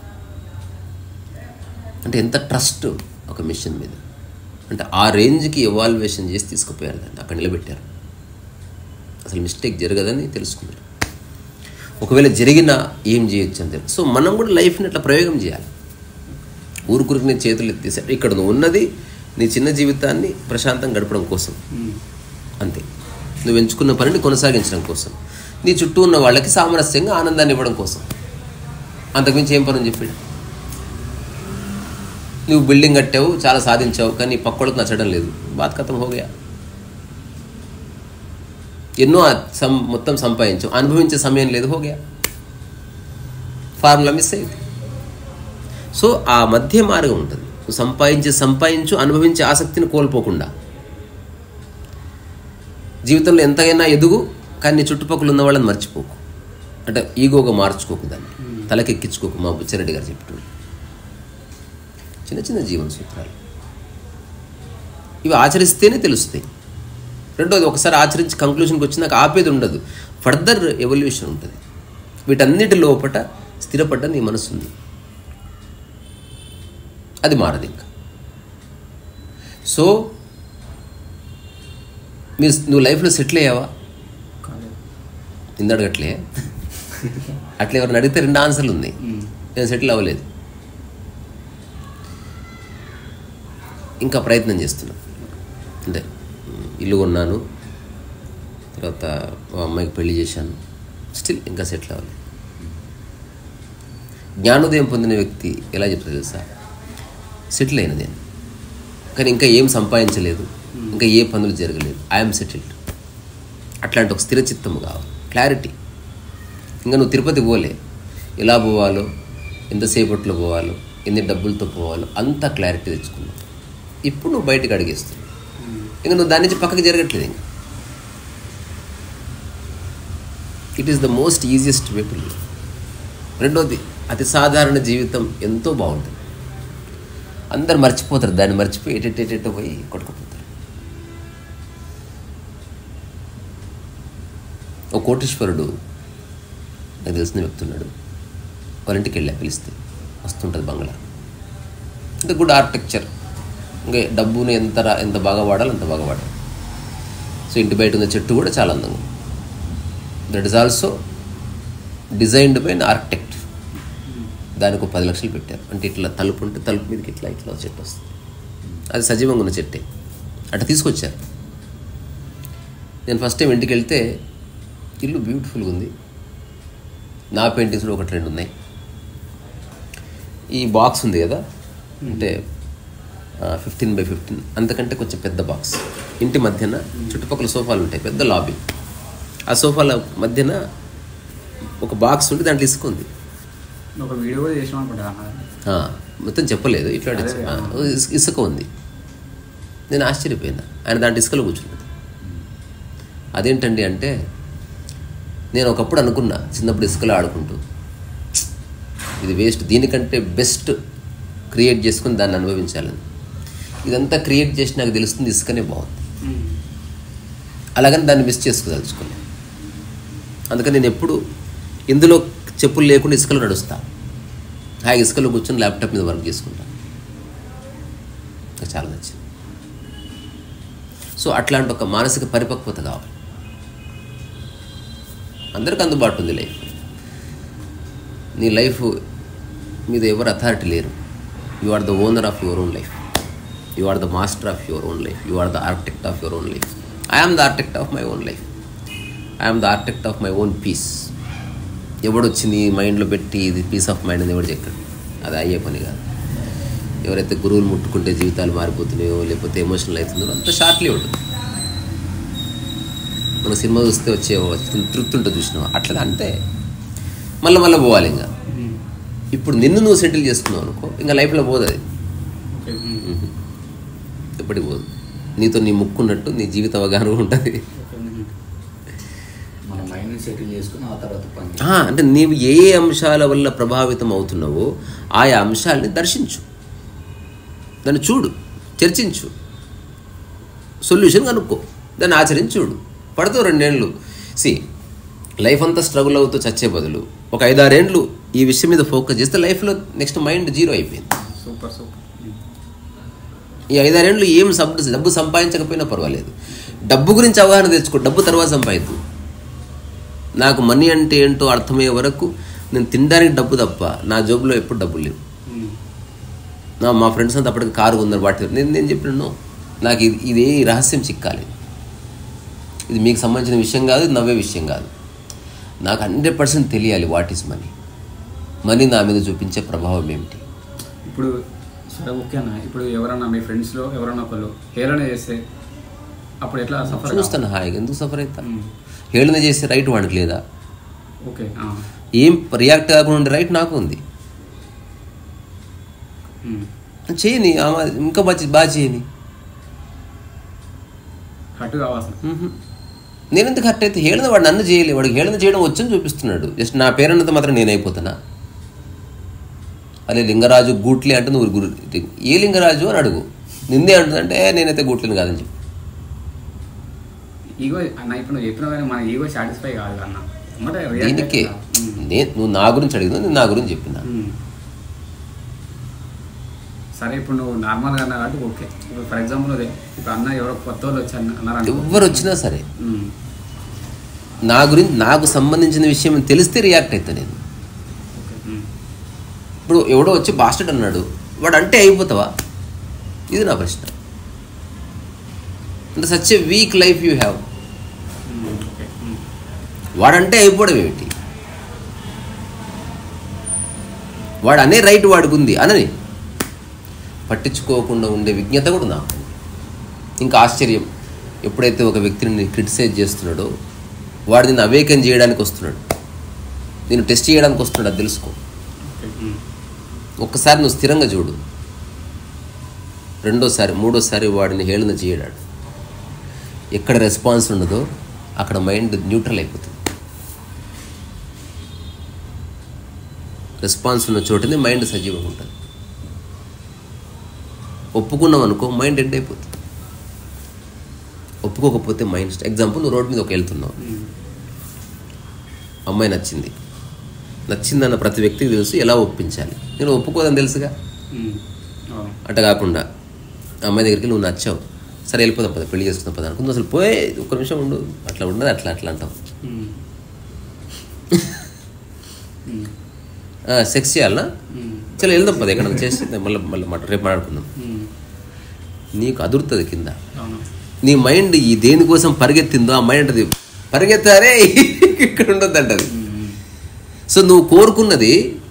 అంటే ఎంత ట్రస్ట్ ఒక మిషన్ మీద అంటే ఆ రేంజ్కి ఎవాల్యుయేషన్ చేసి తీసుకుపోయారు దాన్ని అక్కడ నిలబెట్టారు అసలు మిస్టేక్ జరగదని తెలుసుకున్నారు ఒకవేళ జరిగినా ఏం చేయొచ్చు అని తెలుసు సో మనం కూడా లైఫ్ని అట్లా ప్రయోగం చేయాలి ఊరుకురికి నీ చేతులు ఎత్తేసా ఇక్కడ నువ్వు ఉన్నది నీ చిన్న జీవితాన్ని ప్రశాంతంగా గడపడం కోసం ఉమ్. అంతే నువ్వు ఎంచుకున్న పనిని కొనసాగించడం కోసం నీ చుట్టూ ఉన్న వాళ్ళకి సామరస్యంగా ఆనందాన్ని ఇవ్వడం కోసం అంతకుమించి ఏం పని చెప్పాడు నువ్వు బిల్డింగ్ కట్టావు చాలా సాధించావు కానీ నీ పక్కోళ్ళకి నచ్చడం లేదు బాత్ కథం హోగయా ఎన్నో సం మొత్తం సంపాదించావు అనుభవించే సమయం లేదు హోగయా ఫార్ములా మిస్ అయింది సో ఆ మధ్య మార్గం ఉంటుంది నువ్వు సంపాదించే సంపాదించు అనుభవించే ఆసక్తిని కోల్పోకుండా జీవితంలో ఎంతైనా ఎదుగు కానీ నీ చుట్టుపక్కల ఉన్న వాళ్ళని మర్చిపోకు అంటే ఈగోగా మార్చుకోకు దాన్ని తలకెక్కించుకోకు మా బుచ్చారెడ్డి గారు చెప్పేటోళ్ళు చిన్న చిన్న జీవన సూత్రాలు ఇవి ఆచరిస్తేనే తెలుస్తాయి రెండోది ఒకసారి ఆచరించి కంక్లూషన్కి వచ్చినాక ఆపేది ఉండదు ఫర్దర్ ఎవల్యూషన్ ఉంటుంది వీటన్నిటి లోపట స్థిరపడ్డ నీ మనసు ఉంది అది మారదు ఇంకా సో మీరు నువ్వు లైఫ్లో సెటిల్ అయ్యావా కాలేదు ఇంద అడగట్లే అట్లా ఎవరిని అడిగితే రెండు ఆన్సర్లు ఉన్నాయి ఉమ్. నేను సెటిల్ అవ్వలేదు ఇంకా ప్రయత్నం చేస్తున్నా అంటే ఉమ్, ఇల్లు కొన్నాను తర్వాత ఓ అమ్మాయికి పెళ్లి చేశాను స్టిల్ ఇంకా సెటిల్ అవ్వలేదు జ్ఞానోదయం పొందిన వ్యక్తి ఎలా చెప్తారు తెలుసా సెటిల్ అయిన నేను కానీ ఇంకా ఏం సంపాదించలేదు ఇంకా ఏ పనులు జరగలేదు ఐఎమ్ సెటిల్డ్ అట్లాంటి ఒక స్థిర చిత్తము కావాలి క్లారిటీ ఇంకా నువ్వు తిరుపతి పోలే ఎలా పోవాలో ఎంతసేపట్లో పోవాలో ఎన్ని డబ్బులతో పోవాలో అంత క్లారిటీ తెచ్చుకున్నావు ఇప్పుడు నువ్వు బయటకు అడిగేస్తున్నావు ఇంకా నువ్వు దాని నుంచి పక్కకి జరగట్లేదు ఇంకా it is the most easiest way to live రెండోది అతి సాధారణ జీవితం ఎంతో బాగుంటుంది అందరు మర్చిపోతారు దాన్ని మర్చిపోయి ఎటెటెటెట పోయి కొట్టుకుపోతారు ఒక కోటీశ్వరుడు నాకు తెలిసిన చెప్తున్నాడు వాళ్ళ ఇంటికి వెళ్ళా పిలిస్తే వస్తుంటుంది బంగ్లా అంటే గుడ్ ఆర్కిటెక్చర్ ఇంకా డబ్బుని ఎంత రా- ఎంత బాగా వాడాలో అంత బాగా వాడాలి సో ఇంటి బయట ఉన్న చెట్టు కూడా చాలా అందంగా ఉంది that is also designed by architect దానికి ఒక పది లక్షలు పెట్టారు అంటే ఇట్లా తలుపు ఉంటే తలుపు మీదకి ఇట్లా ఇట్లా చెట్టు వస్తుంది అది సజీవంగా ఉన్న చెట్టే అట్లా తీసుకొచ్చారు నేను ఫస్ట్ టైం ఇంటికి వెళ్తే ఇల్లు బ్యూటిఫుల్గా ఉంది నా పెయింటింగ్స్ కూడా ఒకటి రెండు ఉన్నాయి ఈ బాక్స్ ఉంది కదా అంటే ఫిఫ్టీన్ బై ఫిఫ్టీన్ అంతకంటే కొంచెం పెద్ద బాక్స్ ఇంటి మధ్యన చుట్టుపక్కల సోఫాలు ఉంటాయి పెద్ద లాబీ ఆ సోఫాల మధ్యన ఒక బాక్స్ ఉండి దాంట్లో ఇసుక ఉంది ఒక వీడియో కూడా చేసినాం అనుకుంటా అన్న ఆ, మొత్తం చెప్పలేదు ఇట్లా అదే, ఆ, ఇసు- ఇసుక ఉంది నేను ఆశ్చర్యపోయినా ఆయన దాంట్లో ఇసుకలో కూర్చున్నాడు అదేంటండి అంటే నేను ఒకప్పుడు అనుకున్నా చిన్నప్పుడు ఇసుకలో ఆడుకుంటూ ఇది వేస్ట్ దీనికంటే బెస్ట్ క్రియేట్ చేసుకుని దాన్ని అనుభవించాలని ఇదంతా క్రియేట్ చేసి నాకు తెలుస్తుంది ఇసుకనే బాగుంది అలాగని దాన్ని మిస్ చేసుకోదలుచుకోలేదు అందుకని నేను ఎప్పుడు ఇందులో చెప్పులు లేకుండా ఇసుకలో నడుస్తా ఆ ఇసుకలో కూర్చొని ల్యాప్టాప్ మీద వర్క్ చేసుకుంటా నాకు చాలా నచ్చింది సో అట్లాంటి ఒక మానసిక పరిపక్వత కావాలి అందరికి అందుబాటు ఉంది లైఫ్ నీ లైఫ్ మీద ఎవరు అథారిటీ లేరు you are the owner of your own life you are the master of your own life you are the architect of your own life I am the architect of my own life I am the architect of my own peace ఎవడొచ్చి నీ మైండ్లో పెట్టి ఇది piece of mind అని ఎవడు చెప్పాడు అది అయ్యే పని కాదు ఎవరైతే గురువులు ముట్టుకుంటే జీవితాలు మారిపోతున్నాయో లేకపోతే ఎమోషనల్ అవుతుందో అంత షార్ట్లీ ఉంటుంది మన సినిమా చూస్తే వచ్చే వచ్చిన తృప్తి ఉంటుంది చూసినావా అట్లా అంతే మళ్ళీ మళ్ళీ పోవాలి ఇంకా ఇప్పుడు నిన్ను నువ్వు సెటిల్ చేసుకున్నావు అనుకో ఇంకా లైఫ్లో పోదు అది ఓకే ఎప్పటికి పోదు నీతో నీ ముక్కున్నట్టు నీ జీవిత అవగాహన ఉంటుంది మన మైండ్ని సెటిల్ చేసుకుని ఆ తర్వాత పని ఆ, అంటే నీవు ఏ ఏ అంశాల వల్ల ప్రభావితం అవుతున్నావో ఆయా అంశాలని దర్శించు దాన్ని చూడు చర్చించు సొల్యూషన్ కనుక్కో దాన్ని ఆచరించి చూడు పడతావు రెండేళ్ళు సి లైఫ్ అంతా స్ట్రగుల్ అవుతూ చచ్చే బదులు ఒక ఐదారేండ్లు ఈ విషయం మీద ఫోకస్ చేస్తే లైఫ్లో నెక్స్ట్ మైండ్ జీరో అయిపోయింది సూపర్ సూపర్ ఈ ఐదారేండ్లు ఏం సబ్ డబ్బు సంపాదించకపోయినా పర్వాలేదు డబ్బు గురించి అవగాహన తెచ్చుకో డబ్బు తర్వాత సంపాదిద్దు నాకు మనీ అంటే ఏంటో అర్థమయ్యే వరకు నేను తినడానికి డబ్బు తప్ప నా జోబులో ఎప్పుడు డబ్బులు లేవు నా మా ఫ్రెండ్స్ అంతా అప్పటికి కారు ఉందని వాటి నేను నేను చెప్పినాను నాకు ఇది ఇదే రహస్యం చిక్కాలి ఇది మీకు సంబంధించిన విషయం కాదు ఇది నవ్వే విషయం కాదు నాకు హండ్రెడ్ పర్సెంట్ తెలియాలి వాట్ ఈస్ మనీ మనీ నా మీద చూపించే ప్రభావం ఏమిటి ఇప్పుడు సరే ఓకే అన్న ఇప్పుడు ఎవరన్నా మీ ఫ్రెండ్స్లో ఎవరన్నా ఒకళ్ళు హేళన చేస్తే అప్పుడు ఎట్లా సఫర్ చూస్తాను హాయిగా ఎందుకు సఫర్ అవుతా హేళన చేసే రైట్ వాడికి లేదా ఓకే ఆ. ఏం రియాక్ట్ కాకుండా ఉండే రైట్ నాకు ఉంది ఉమ్. చేయని ఆమె ఇంకా బాగా బాగా చేయని హట్ కావాలి అసలు మ్మ్. నేను ఎందుకు హర్ట్ అయితే హేళన వాడు నన్ను చేయలే వాడికి హేళన చేయడం వచ్చని చూపిస్తున్నాడు జస్ట్ నా పేరన్నత మాత్రం నేను అయిపోతున్నా అదే లింగరాజు గూట్లే అంటే నువ్వు గురు ఏ లింగరాజు అని అడుగు నిందే అంటుందంటే "ఏ, నేనైతే గూట్లేని కాదని చెప్పి ఈగో అన్న ఇప్పుడు నువ్వు చెప్పినా కానీ మన ఈగో సాటిస్ఫై కాదు అన్న అంటే దీనికే నేను నువ్వు నా గురించి అడిగినా నేను నా గురించి చెప్పిన సరే ఇప్పుడు నువ్వు నార్మల్గా అన్నా కాబట్టి ఓకే ఇప్పుడు ఫర్ ఎగ్జాంపుల్ అదే ఇప్పుడు అన్న ఎవరో కొత్త వాళ్ళు వచ్చి అన్న- అన్నారు అనుకో. ఎవరు వచ్చినా సరే ఉమ్. నా గురించి నాకు సంబంధించిన విషయం తెలిస్తే రియాక్ట్ అవుతా నేను ఓకే ఉమ్. ఇప్పుడు ఎవడో వచ్చి బాస్టర్డ్ అన్నాడు వాడు అంటే అయిపోతావా ఇది నా ప్రశ్న అంటే such a weak life you have um. Okay um. వాడంటే అయిపోవడం ఏమిటి వాడు అనే రైట్ వాడికి ఉంది అనని పట్టించుకోకుండా ఉండే విజ్ఞత కూడా నాకు ఇంకా ఆశ్చర్యం ఎప్పుడైతే ఒక వ్యక్తిని క్రిటిసైజ్ చేస్తున్నాడో వాడు నిన్ను అవేకం చేయడానికి వస్తున్నాడు నేను టెస్ట్ చేయడానికి వస్తున్నాడు అది తెలుసుకో ఓకే ఉమ్. ఒక్కసారి నువ్వు స్థిరంగా చూడు రెండోసారి మూడోసారి వాడిని హేళన చేయడాడు ఎక్కడ రెస్పాన్స్ ఉండదో అక్కడ మైండ్ న్యూట్రల్ అయిపోతుంది రెస్పాన్స్ ఉన్న చోటనే మైండ్ సజీవంగా ఉంటుంది ఒప్పుకున్నాం అనుకో మైండ్ ఎండ్ అయిపోతుంది ఒప్పుకోకపోతే మైండ్ ఎగ్జాంపుల్ నువ్వు రోడ్ మీద ఒక వెళ్తున్నావు ఉమ్. అమ్మాయి నచ్చింది నచ్చిందన్న ప్రతి వ్యక్తికి తెలుసు ఎలా ఒప్పించాలి నేను ఒప్పుకోదని తెలుసుగా ఉమ్. అవును అట్ట కాకుండా అమ్మాయి దగ్గరికి నువ్వు నచ్చావు సరే వెళ్ళిపోదాం పద పెళ్లి చేసుకుందాం పద అనుకుంది అసలు పోయి ఒక్క నిమిషం ఉండు అట్లా ఉండదు అట్లా అట్లా అంటావు ఉమ్. ఉమ్. సెక్స్ చేయాలనా ఉమ్. చలో వెళ్దాం పద ఎక్కడ చేసి మళ్ళీ మళ్ళీ మాట రేపు మాట్లాడుకుందాం ఉమ్. నీకు అదురుతుంది కింద అవును నీ మైండ్ ఈ దేనికోసం పరిగెత్తిందో ఆ మైండ్ అంటది పరిగెత్తారే ఇక్కడ ఉండొద్దు అంటది ఉమ్. సో నువ్వు కోరుకున్నది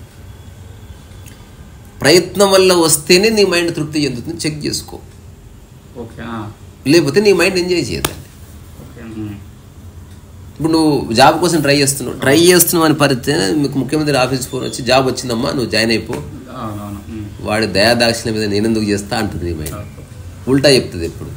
ప్రయత్నం వల్ల వస్తేనే నీ మైండ్ తృప్తి చెందుతుంది చెక్ చేసుకో ఓకే ఆ. లేకపోతే నీ మైండ్ ఎంజాయ్ చేయదండి ఓకే ఉమ్. ఇప్పుడు నువ్వు జాబ్ కోసం ట్రై చేస్తున్నావు ట్రై చేస్తున్నావు అని పరిస్థితి మీకు ముఖ్యమంత్రి ఆఫీస్ ఫోన్ వచ్చి జాబ్ వచ్చిందమ్మా నువ్వు జాయిన్ అయిపో అవునవును ఉమ్. వాడి దయాదాక్షిణ మీద నేను ఎందుకు చేస్తా అంటుంది నీ మైండ్ ఓకే. ఉల్టా చెప్తుంది ఎప్పుడు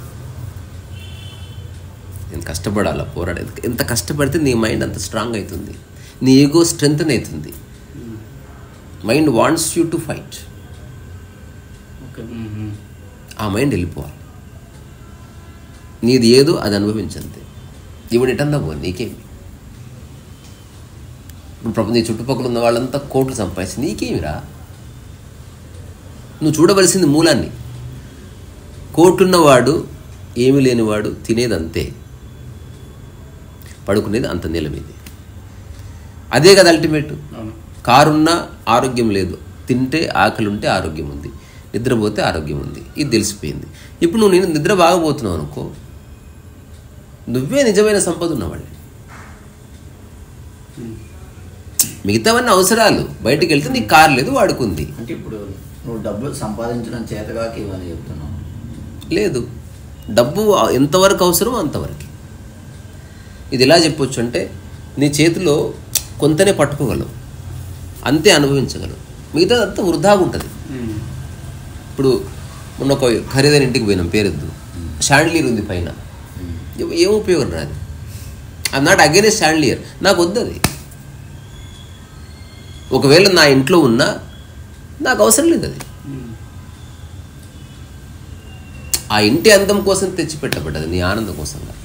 నేను కష్టపడాలా పోరాడే ఎంత కష్టపడితే నీ మైండ్ అంత స్ట్రాంగ్ అవుతుంది నీ ఈగో స్ట్రెంగ్ అవుతుంది um. Mind wants you to fight okay um. Um. ఆ మైండ్ వెళ్ళిపోవాలి నీది ఏదో అది అనుభవించంతే ఇప్పుడు ఎటన్నా పో నీకేమి ఇప్పుడు ప్రపంచ నీ చుట్టుపక్కల ఉన్న వాళ్ళంతా కోట్లు సంపాదించి నీకేమిరా నువ్వు చూడవలసింది మూలాన్ని కోట్లున్నవాడు ఏమీ లేనివాడు తినేది అంతే పడుకునేది అంత నీళ్ళ మీదే అదే కదా అల్టిమేట్ అవును కారున్నా ఆరోగ్యం లేదు తింటే ఆకలి ఉంటే ఆరోగ్యం ఉంది నిద్రపోతే ఆరోగ్యం ఉంది ఇది తెలిసిపోయింది ఇప్పుడు నువ్వు నేను నిద్ర బాగపోతున్నావు అనుకో నువ్వే నిజమైన సంపద ఉన్నవాళ్ళే ఉమ్. మిగతావన్నీ అవసరాలు బయటికి వెళ్తే నీకు కారు లేదు వాడుకుంది అంటే ఇప్పుడు నువ్వు డబ్బులు సంపాదించడం చేతగాక ఇవన్నీ చెప్తున్నావు లేదు డబ్బు ఎంతవరకు అవసరమో అంతవరకు ఇది ఎలా చెప్పొచ్చు అంటే నీ చేతిలో కొంతనే పట్టుకోగలవు అంతే అనుభవించగలవు మిగతాదంతా వృధాగా ఉంటుంది ఉమ్. ఇప్పుడు మొన్న ఒక ఖరీదైన ఇంటికి పోయినాం పేరెద్దు షాండ్లీర్ ఉంది పైన ఏ- ఏం ఉపయోగం రాదు ఐఎమ్ నాట్ అగేనెస్ట్ షాండ్లియర్ నాకు వద్దు అది ఒకవేళ నా ఇంట్లో ఉన్నా నాకు అవసరం లేదు అది ఉమ్. ఆ ఇంటి అందం కోసం తెచ్చిపెట్టబడ్డది నీ ఆనందం కోసం కాదు.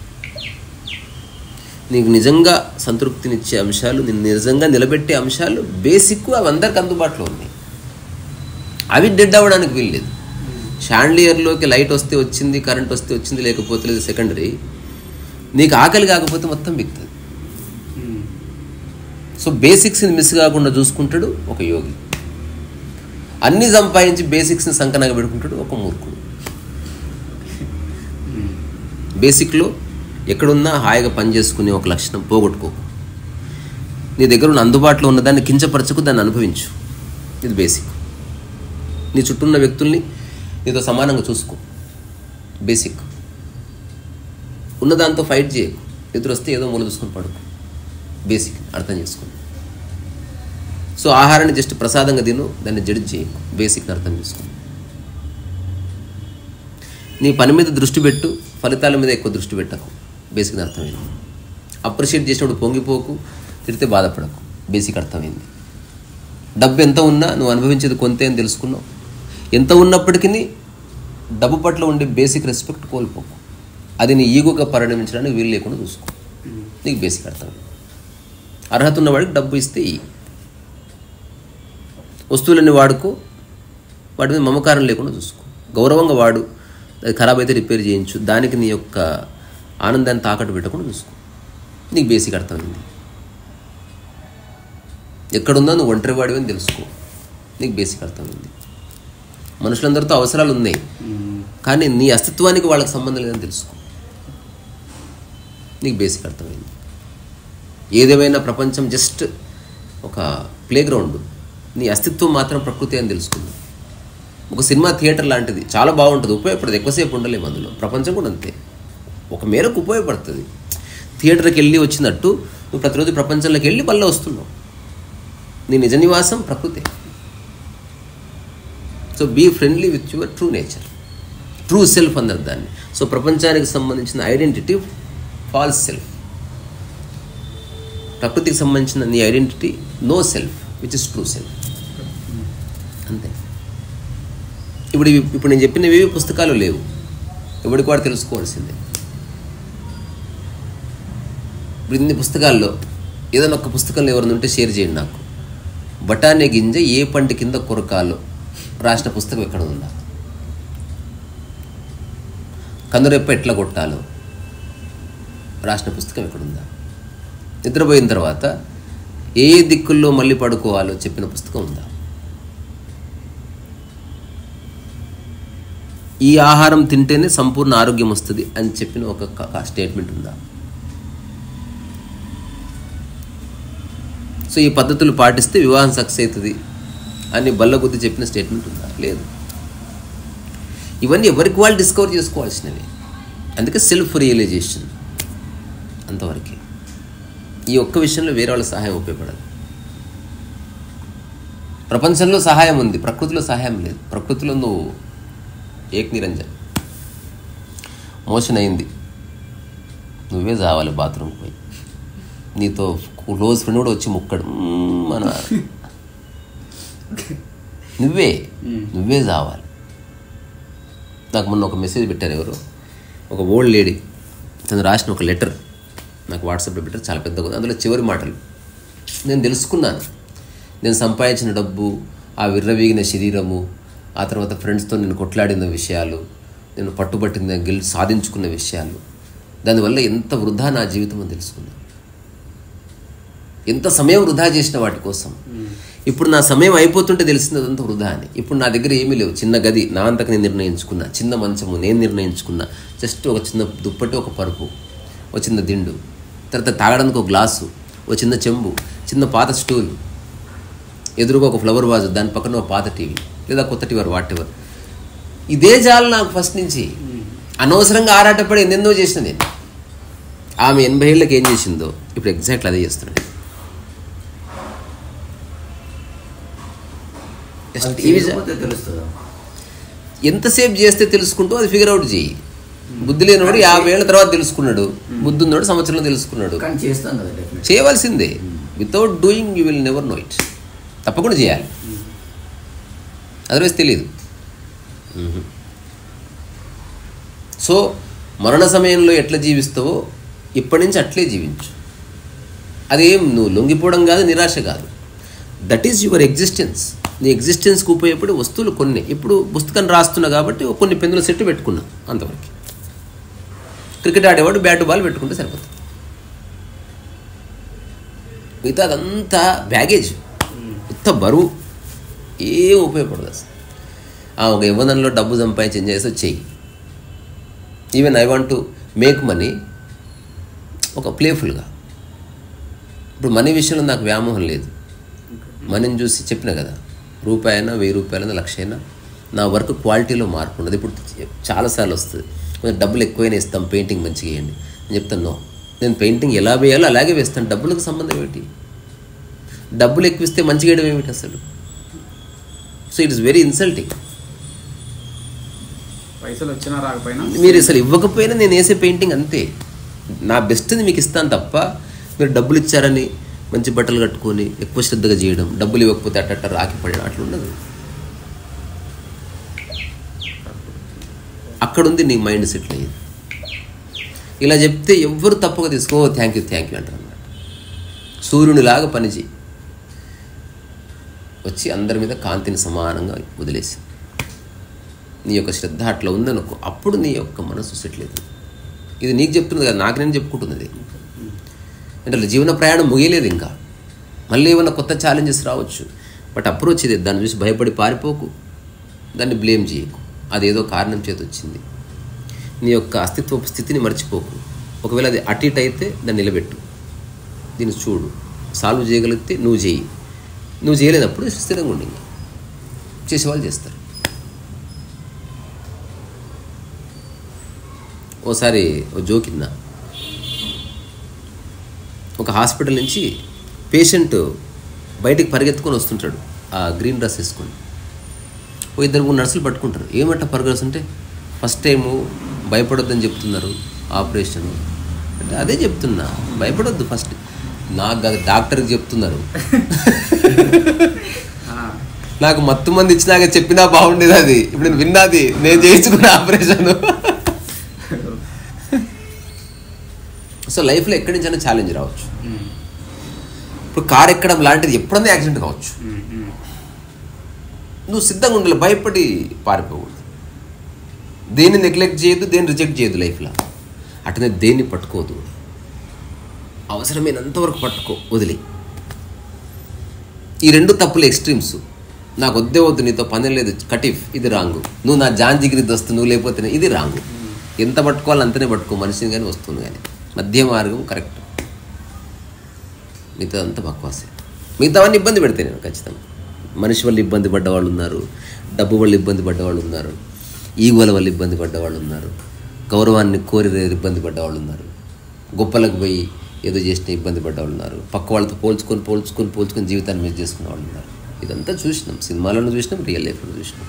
నీకు నిజంగా సంతృప్తినిచ్చే అంశాలు నిన్ను నిజంగా నిలబెట్టే అంశాలు బేసిక్ అవి అందరికి అందుబాటులో ఉన్నాయి అవి డెడ్ అవ్వడానికి వీల్లేదు షాండ్లియర్లోకి లైట్ వస్తే వచ్చింది కరెంట్ వస్తే వచ్చింది లేకపోతే లేదు సెకండరీ నీకు ఆకలి కాకపోతే మొత్తం బిగుతుంది ఉమ్. సో బేసిక్స్ని మిస్ కాకుండా చూసుకుంటాడు ఒక యోగి అన్ని సంపాదించి బేసిక్స్ని సంకనగా పెట్టుకుంటాడు ఒక మూర్ఖుడు ఉమ్. బేసిక్లో ఎక్కడున్నా హాయిగా పని చేసుకునే ఒక లక్షణం పోగొట్టుకో నీ దగ్గర ఉన్న అందుబాటులో ఉన్న దాన్ని కించపరచకు దాన్ని అనుభవించు ఇది బేసిక్ నీ చుట్టూ ఉన్న వ్యక్తుల్ని నీతో సమానంగా చూసుకో బేసిక్ ఉన్నదాంతో ఫైట్ చేయకు ఎదురు వస్తే ఏదో మూల చూసుకొని పడుకో బేసిక్ అర్థం చేసుకో సో ఆహారాన్ని జస్ట్ ప్రసాదంగా తిను దాన్ని జడ్జ్ చేయకు బేసిక్ని అర్థం చేసుకో నీ పని మీద దృష్టి పెట్టు ఫలితాల మీద ఎక్కువ దృష్టి పెట్టకు బేసిక్ అర్థమైంది అప్రిషియేట్ చేసినప్పుడు పొంగిపోకు తిడితే బాధపడకు బేసిక్ అర్థమైంది డబ్బు ఎంత ఉన్నా నువ్వు అనుభవించేది కొంతే అని తెలుసుకున్నావు ఎంత ఉన్నప్పటికీ డబ్బు పట్ల ఉండే బేసిక్ రెస్పెక్ట్ కోల్పోకు అది నీ ఈగోగా పరిణమించడానికి వీలు లేకుండా చూసుకో నీకు బేసిక్ అర్థం అర్హత ఉన్నవాడికి డబ్బు ఇస్తే ఇయ్యి వస్తువులన్నీ వాడుకో వాటి మీద మమకారం లేకుండా చూసుకో గౌరవంగా వాడు అది ఖరాబ్ అయితే రిపేర్ చేయించు దానికి నీ యొక్క ఆనందాన్ని తాకట్టు పెట్టకుండా చూసుకో నీకు బేసిక్ అర్థమైంది ఎక్కడుందో నువ్వు ఒంటరి వాడివి అని తెలుసుకో నీకు బేసిక్ అర్థమైంది మనుషులందరితో అవసరాలు ఉన్నాయి ఉమ్. కానీ నీ అస్తిత్వానికి వాళ్ళకి సంబంధం లేదని తెలుసుకో నీకు బేసిక్ అర్థమైంది ఏదేమైనా ప్రపంచం జస్ట్ ఒక ప్లే గ్రౌండ్ నీ అస్తిత్వం మాత్రం ప్రకృతి అని తెలుసుకుంది ఒక సినిమా థియేటర్ లాంటిది చాలా బాగుంటుంది ఉపయోగపడుతుంది ఎక్కువసేపు ఉండలేము అందులో ప్రపంచం కూడా అంతే ఒక మేరకు ఉపయోగపడుతుంది థియేటర్కి వెళ్ళి వచ్చినట్టు నువ్వు ప్రతిరోజు ప్రపంచంలోకి వెళ్ళి మళ్ళీ వస్తున్నావు నీ నిజ నివాసం ప్రకృతే so be friendly with your true nature true self అన్నారు దాన్ని సో ప్రపంచానికి సంబంధించిన ఐడెంటిటీ ఫాల్స్ సెల్ఫ్ ప్రకృతికి సంబంధించిన నీ identity no self which is true self అంతే ఇప్పుడు ఇవి- ఇప్పుడు నేను చెప్పినవి ఏవి పుస్తకాలు లేవు ఎవరికి వాడు తెలుసుకోవాల్సిందే ఇప్పుడు ఇన్ని పుస్తకాల్లో ఏదైనా ఒక పుస్తకంలో ఎవరైనా ఉంటే షేర్ చేయండి నాకు బఠానీ గింజ ఏ పంట కింద కొరకాలో రాసిన పుస్తకం ఎక్కడ ఉందా కందురెప్ప ఎట్లా కొట్టాలో రాసిన పుస్తకం ఎక్కడుందా నిద్రపోయిన తర్వాత ఏ దిక్కుల్లో మళ్ళీ పడుకోవాలో చెప్పిన పుస్తకం ఉందా ఈ ఆహారం తింటేనే సంపూర్ణ ఆరోగ్యం వస్తుంది అని చెప్పిన ఒక క- క- స్టేట్మెంట్ ఉందా సో ఈ పద్ధతులు పాటిస్తే వివాహం సక్సెస్ అవుతుంది అని బల్లగుద్ది చెప్పిన స్టేట్మెంట్ ఉందా లేదు ఇవన్నీ ఎవరికి వాళ్ళు డిస్కవర్ చేసుకోవాల్సినవి అందుకే సెల్ఫ్ రియలైజేషన్ అంతవరకే ఈ ఒక్క విషయంలో వేరే వాళ్ళ సహాయం ఉపయోగపడదు ప్రపంచంలో సహాయం ఉంది ప్రకృతిలో సహాయం లేదు ప్రకృతిలో నువ్వు ఏక్ నిరంజన్ మోషన్ అయింది నువ్వే చావాలి బాత్రూమ్కి పోయి నీతో క్లోజ్ ఫ్రెండ్ కూడా వచ్చి ముక్కడు "మ్మ్" మన నువ్వే నువ్వే చావాలి నాకు మొన్న ఒక మెసేజ్ పెట్టారు ఎవరు ఒక ఓల్డ్ లేడీ తను రాసిన ఒక లెటర్ నాకు వాట్సాప్లో పెట్టారు చాలా పెద్దగా ఉంది అందులో చివరి మాటలు నేను తెలుసుకున్నాను నేను సంపాదించిన డబ్బు ఆ విర్రవీగిన శరీరము ఆ తర్వాత ఫ్రెండ్స్తో నేను కొట్లాడిన విషయాలు నేను పట్టుబట్టిన గెలి సాధించుకున్న విషయాలు దానివల్ల ఎంత వృధా నా జీవితం అని తెలుసుకున్నాను ఎంత సమయం వృధా చేసిన వాటి కోసం ఇప్పుడు నా సమయం అయిపోతుంటే తెలిసింది అదంతా వృధా అని ఇప్పుడు నా దగ్గర ఏమీ లేవు చిన్న గది నా అంతకు నేను నిర్ణయించుకున్నా చిన్న మంచము నేను నిర్ణయించుకున్నా జస్ట్ ఒక చిన్న దుప్పటి ఒక పరుపు ఒక చిన్న దిండు తర్వాత తాగడానికి ఒక గ్లాసు ఒక చిన్న చెంబు చిన్న పాత స్టూల్ ఎదురుగా ఒక ఫ్లవర్ వాజు దాని పక్కన ఒక పాత టీవీ లేదా కొత్త టీవీ వాట్ ఎవర్ ఇదే చాలు నాకు ఫస్ట్ నుంచి అనవసరంగా ఆరాటపడి ఎన్నెన్నో చేసిన నేను ఆమె ఎనభై ఏళ్ళకి ఏం చేసిందో ఇప్పుడు ఎగ్జాక్ట్లీ అదే చేస్తున్నాడు Just అది ఇవి చా- చేయకపోతే తెలుస్తుందా ఎంతసేపు చేస్తే తెలుసుకుంటూ అది ఫిగర్ అవుట్ చేయి బుద్ధి లేనివాడు యాభై ఏళ్ళ తర్వాత తెలుసుకున్నాడు బుద్ధి ఉన్నవాడు సంవత్సరంలో తెలుసుకున్నాడు కానీ చేస్తాం కదా డెఫినెట్ చేయవలసిందే without doing you will never know it తప్పకుండా చేయాలి అదర్వైజ్ తెలియదు సో మరణ సమయంలో ఎట్లా జీవిస్తావో ఇప్పటి నుంచి అట్లే జీవించు అదేం నువ్వు లొంగిపోవడం కాదు నిరాశ కాదు దట్ ఈజ్ యువర్ ఎగ్జిస్టెన్స్ నీ ఎగ్జిస్టెన్స్కి ఉపయోగపడే వస్తువులు కొన్ని ఇప్పుడు పుస్తకం రాస్తున్నా కాబట్టి ఒక కొన్ని పెన్నుల సెట్ పెట్టుకున్నా అంతవరకు క్రికెట్ ఆడేవాడు బ్యాట్ బాల్ పెట్టుకుంటే సరిపోతుంది మిగతా అదంతా బ్యాగేజ్ ఉత్త బరువు ఏం ఉపయోగపడదు అసలు ఆ, ఒక యవ్వనంలో డబ్బు సంపాదించి ఎంజాయ్ చేస్తే చెయ్యి even I want to make money ఒక ప్లేఫుల్గా ఇప్పుడు మనీ విషయంలో నాకు వ్యామోహం లేదు మనీని చూసి చెప్పిన కదా రూపాయి అయినా వెయ్యి రూపాయలైనా లక్ష అయినా నా వర్క్ క్వాలిటీలో మార్పు ఉండదు ఇప్పుడు చాలాసార్లు వస్తుంది కొంచెం డబ్బులు ఎక్కువైనా ఇస్తాం పెయింటింగ్ మంచిగా వేయండి నేను చెప్తాను "No. నేను పెయింటింగ్ ఎలా వేయాలో అలాగే వేస్తాను డబ్బులకు సంబంధం ఏంటి డబ్బులు ఎక్కువ ఇస్తే మంచిగా వేయడం ఏమిటి అసలు so it is very insulting పైసలు వచ్చినా రాకపోయినా మీరు అసలు ఇవ్వకపోయినా నేను వేసే పెయింటింగ్ అంతే నా బెస్ట్ని మీకు ఇస్తాను తప్ప మీరు డబ్బులు ఇచ్చారని మంచి బట్టలు కట్టుకొని ఎక్కువ శ్రద్ధగా చేయడం డబ్బులు ఇవ్వకపోతే అట్ట రాకి పడడం అట్లా ఉండదు అక్కడ ఉంది నీ మైండ్ సెటిల్ అయ్యింది ఇలా చెప్తే ఎవ్వరు తప్పక తీసుకో థ్యాంక్ యూ థ్యాంక్ యూ అంటారు అన్నమాట సూర్యునిలాగా పనిచేయి వచ్చి అందరి మీద కాంతిని సమానంగా వదిలేసి నీ యొక్క శ్రద్ధ అట్లా ఉందనుకో అప్పుడు నీ యొక్క మనసు సెటిల్ అవుతుంది ఇది నీకు చెప్తున్నది కదా నాకు నేను చెప్పుకుంటున్నది అంటే అలా జీవన ప్రయాణం ముగియలేదు ఇంకా మళ్ళీ ఏమైనా కొత్త ఛాలెంజెస్ రావచ్చు బట్ అప్రోచ్ ఇది దాన్ని చూసి భయపడి పారిపోకు దాన్ని బ్లేమ్ చేయకు అదేదో కారణం చేతి వచ్చింది నీ యొక్క అస్తిత్వపు స్థితిని మర్చిపోకు ఒకవేళ అది అటు ఇటు అయితే దాన్ని నిలబెట్టు దీన్ని చూడు సాల్వ్ చేయగలిగితే నువ్వు చేయి నువ్వు చేయలేనప్పుడు స్థిరంగా ఉండి ఇంకా. చేసేవాళ్ళు చేస్తారు ఓసారి ఓ జోకిందా ఒక హాస్పిటల్ నుంచి పేషెంట్ బయటికి పరిగెత్తుకొని వస్తుంటాడు ఆ గ్రీన్ డ్రెస్ వేసుకొని ఓ ఇద్దరు మూడు నర్సులు పట్టుకుంటారు ఏమంట పరిగెత్తుంటే ఫస్ట్ టైము భయపడొద్దని చెప్తున్నారు ఆపరేషన్ అంటే అదే చెప్తున్నా భయపడొద్దు ఫస్ట్ నాకు కాదు, డాక్టర్కి చెప్తున్నారు ఆ, నాకు మత్తు మంది ఇచ్చినాక చెప్పినా బాగుండేది అది ఇప్పుడు నేను విన్నది నేను చేయించుకున్న ఆపరేషన్ సో లైఫ్లో ఎక్కడి నుంచైనా ఛాలెంజ్ రావచ్చు ఉమ్, ఇప్పుడు కార్ ఎక్కడం లాంటిది ఎప్పుడన్నా యాక్సిడెంట్ కావచ్చు ఉమ్, ఉమ్. నువ్వు సిద్ధంగా ఉండాలి భయపడి పారిపోకూడదు దేన్ని నెగ్లెక్ట్ చేయొద్దు దేన్ని రిజెక్ట్ చేయొద్దు లైఫ్లో అటనే దేన్ని పట్టుకోదు అవసరమైనంత వరకు పట్టుకో వదిలి ఈ రెండు తప్పులు ఎక్స్ట్రీమ్స్ నాకు వద్దే వద్దు నీతో పని లేదు కటిఫ్ ఇది రాంగు నువ్వు నా జాన్ జిగిరి దస్తు నువ్వు లేకపోతే ఇది రాంగు ఎంత పట్టుకోవాలి అంతనే పట్టుకో మనిషిని కానీ వస్తుంది కానీ మధ్య మార్గం కరెక్ట్ మిగతా అంతా బక్వాసే మిగతావన్నీ ఇబ్బంది పెడతాయి నేను ఖచ్చితంగా మనిషి వల్ల ఇబ్బంది పడ్డవాళ్ళు ఉన్నారు డబ్బు వల్ల ఇబ్బంది పడ్డవాళ్ళు ఉన్నారు ఈగోల వల్ల ఇబ్బంది పడ్డవాళ్ళు ఉన్నారు గౌరవాన్ని కోరి ఇబ్బంది పడ్డవాళ్ళు ఉన్నారు గొప్పలకు పోయి ఏదో చేసిన ఇబ్బంది పడ్డవాళ్ళు ఉన్నారు పక్క వాళ్ళతో పోల్చుకొని పోల్చుకొని పోల్చుకొని జీవితాన్ని మిస్ చేసుకున్న వాళ్ళు ఉన్నారు ఇదంతా చూసినాం సినిమాలను చూసినాం రియల్ లైఫ్లో చూసినాం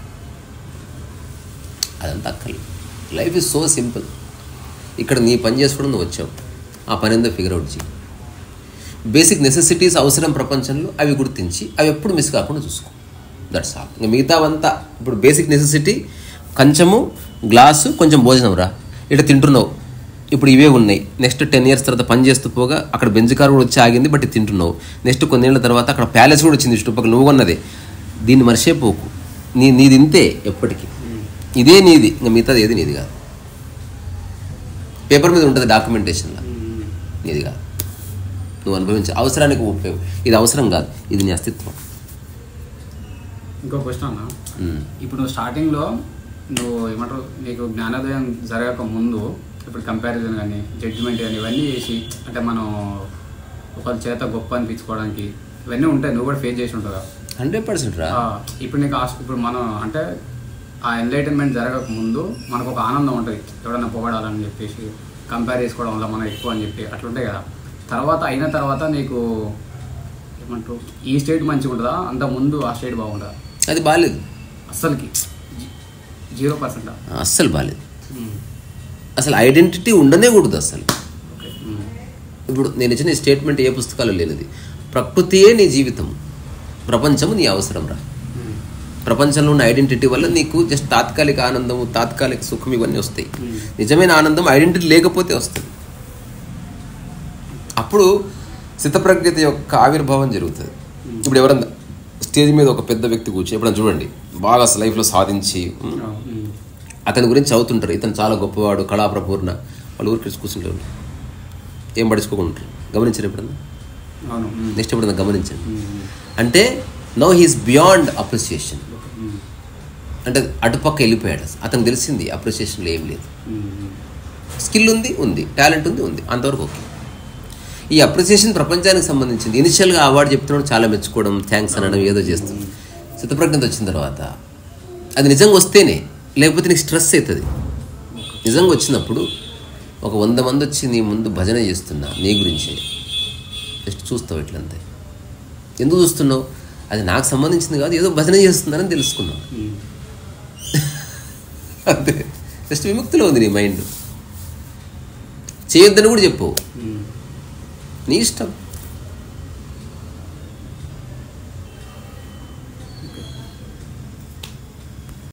అదంతా అక్కర్లేదు లైఫ్ ఇస్ సో సింపుల్ ఇక్కడ నీ పని చేసుకోవడం నువ్వు వచ్చావు ఆ పని ఏందో ఫిగర్ అవుట్ చేయి బేసిక్ నెసెసిటీస్ అవసరం ప్రపంచంలో అవి గుర్తించి అవి ఎప్పుడు మిస్ కాకుండా చూసుకో దట్స్ ఆల్ ఇంకా మిగతావంతా ఇప్పుడు బేసిక్ నెసెసిటీ కంచము గ్లాసు కొంచెం భోజనం రా ఇట్లా తింటున్నావు ఇప్పుడు ఇవే ఉన్నాయి నెక్స్ట్ టెన్ ఇయర్స్ తర్వాత పని చేస్తూ పోగా అక్కడ బెంచ్ కార్ కూడా వచ్చి ఆగింది బట్ ఇది తింటున్నావు నెక్స్ట్ కొన్నేళ్ల తర్వాత అక్కడ ప్యాలెస్ కూడా వచ్చింది చుట్టుపక్కల నువ్వు కొన్నదే దీన్ని మర్చిపోకు నీ నీది ఇంతే ఎప్పటికీ ఇదే నీది ఇంకా మిగతాది ఏది నీది కాదు పేపర్ మీద ఉంటుంది డాక్యుమెంటేషన్లో నీది కాదు నువ్వు అనుభవించే అవసరానికి ఉపయోగం ఇది అవసరం కాదు ఇది నీ అస్తిత్వం ఇంకో క్వశ్చన్ అన్న ఉమ్. ఇప్పుడు నువ్వు స్టార్టింగ్లో నువ్వు ఏమంటారు నీకు జ్ఞానోదయం జరగక ముందు ఇప్పుడు కంపారిజన్ కానీ జడ్జిమెంట్ కానీ ఇవన్నీ చేసి అంటే మనం ఒకరి చేత గొప్ప అనిపించుకోవడానికి ఇవన్నీ ఉంటాయి నువ్వు కూడా ఫేస్ చేసి ఉంటావు కదా. హండ్రెడ్ పర్సెంట్ రా ఆ, ఇప్పుడు నీకు ఆస్- ఇప్పుడు మనం అంటే ఆ ఎంటర్టైన్మెంట్ జరగక ముందు మనకు ఒక ఆనందం ఉంటుంది ఎవడన్నా పొగడాలని చెప్పేసి కంపేర్ చేసుకోవడం వల్ల మనం ఎక్కువ అని చెప్పి అట్లుంటాయి కదా తర్వాత అయిన తర్వాత నీకు ఏమంటారు ఈ స్టేట్ మంచిగా ఉంటుందా అంత ముందు ఆ స్టేట్ బాగుంటుందా అది బాగాలేదు అస్సలకి జీరో పర్సెంట్ అస్సలు బాగాలేదు అసలు ఐడెంటిటీ ఉండనే కూడదు అసలు ఓకే ఇప్పుడు నేను ఇచ్చిన ఈ స్టేట్మెంట్ ఏ పుస్తకాలు లేనిది ప్రకృతియే నీ జీవితం ప్రపంచము నీ అవసరం రా ప్రపంచంలో ఉన్న ఐడెంటిటీ వల్ల నీకు జస్ట్ తాత్కాలిక ఆనందము తాత్కాలిక సుఖం ఇవన్నీ వస్తాయి నిజమైన ఆనందం ఐడెంటిటీ లేకపోతే వస్తుంది అప్పుడు స్థితప్రజ్ఞత యొక్క ఆవిర్భావం జరుగుతుంది ఇప్పుడు ఎవరన్నా స్టేజ్ మీద ఒక పెద్ద వ్యక్తి కూర్చొని ఎప్పుడన్నా చూడండి బాగా అసలు లైఫ్లో సాధించి ఉమ్, అతని గురించి చదువుతుంటారు ఇతను చాలా గొప్పవాడు కళాప్రపూర్ణ వాళ్ళు ఊరికి కూర్చుంటారు ఏం పడుచుకోకుండా ఉంటారు గమనించారు ఎప్పుడన్నా అవును ఉమ్. నెక్స్ట్ ఎప్పుడన్నా గమనించండి ఉమ్. అంటే no he's beyond appreciation um. అంటే అటుపక్క వెళ్ళిపోయాడు అసలు. అతనికి తెలిసింది అప్రిసియేషన్లో ఏం లేదు ఉమ్. స్కిల్ ఉంది ఉంది టాలెంట్ ఉంది ఉంది అంతవరకు ఓకే ఈ అప్రిసియేషన్ ప్రపంచానికి సంబంధించింది ఇనిషియల్గా అవార్డు చెప్తున్నాడు చాలా మెచ్చుకోవడం థ్యాంక్స్ అనడం ఏదో చేస్తుంది చిత్తప్రజ్ఞత వచ్చిన తర్వాత అది నిజంగా వస్తేనే లేకపోతే నీకు స్ట్రెస్ అవుతుంది నిజంగా వచ్చినప్పుడు ఒక వంద మంది వచ్చి నీ ముందు భజన చేస్తున్నా నీ గురించే జస్ట్ చూస్తావు ఇట్లంతే ఎందుకు చూస్తున్నావు అది నాకు సంబంధించింది కాదు ఏదో భజన చేస్తున్నానని తెలుసుకున్నావు ఉమ్. అంతే జస్ట్ విముక్తిలో ఉంది నీ మైండ్ చేయొద్దని కూడా చెప్పు ఉమ్. నీ ఇష్టం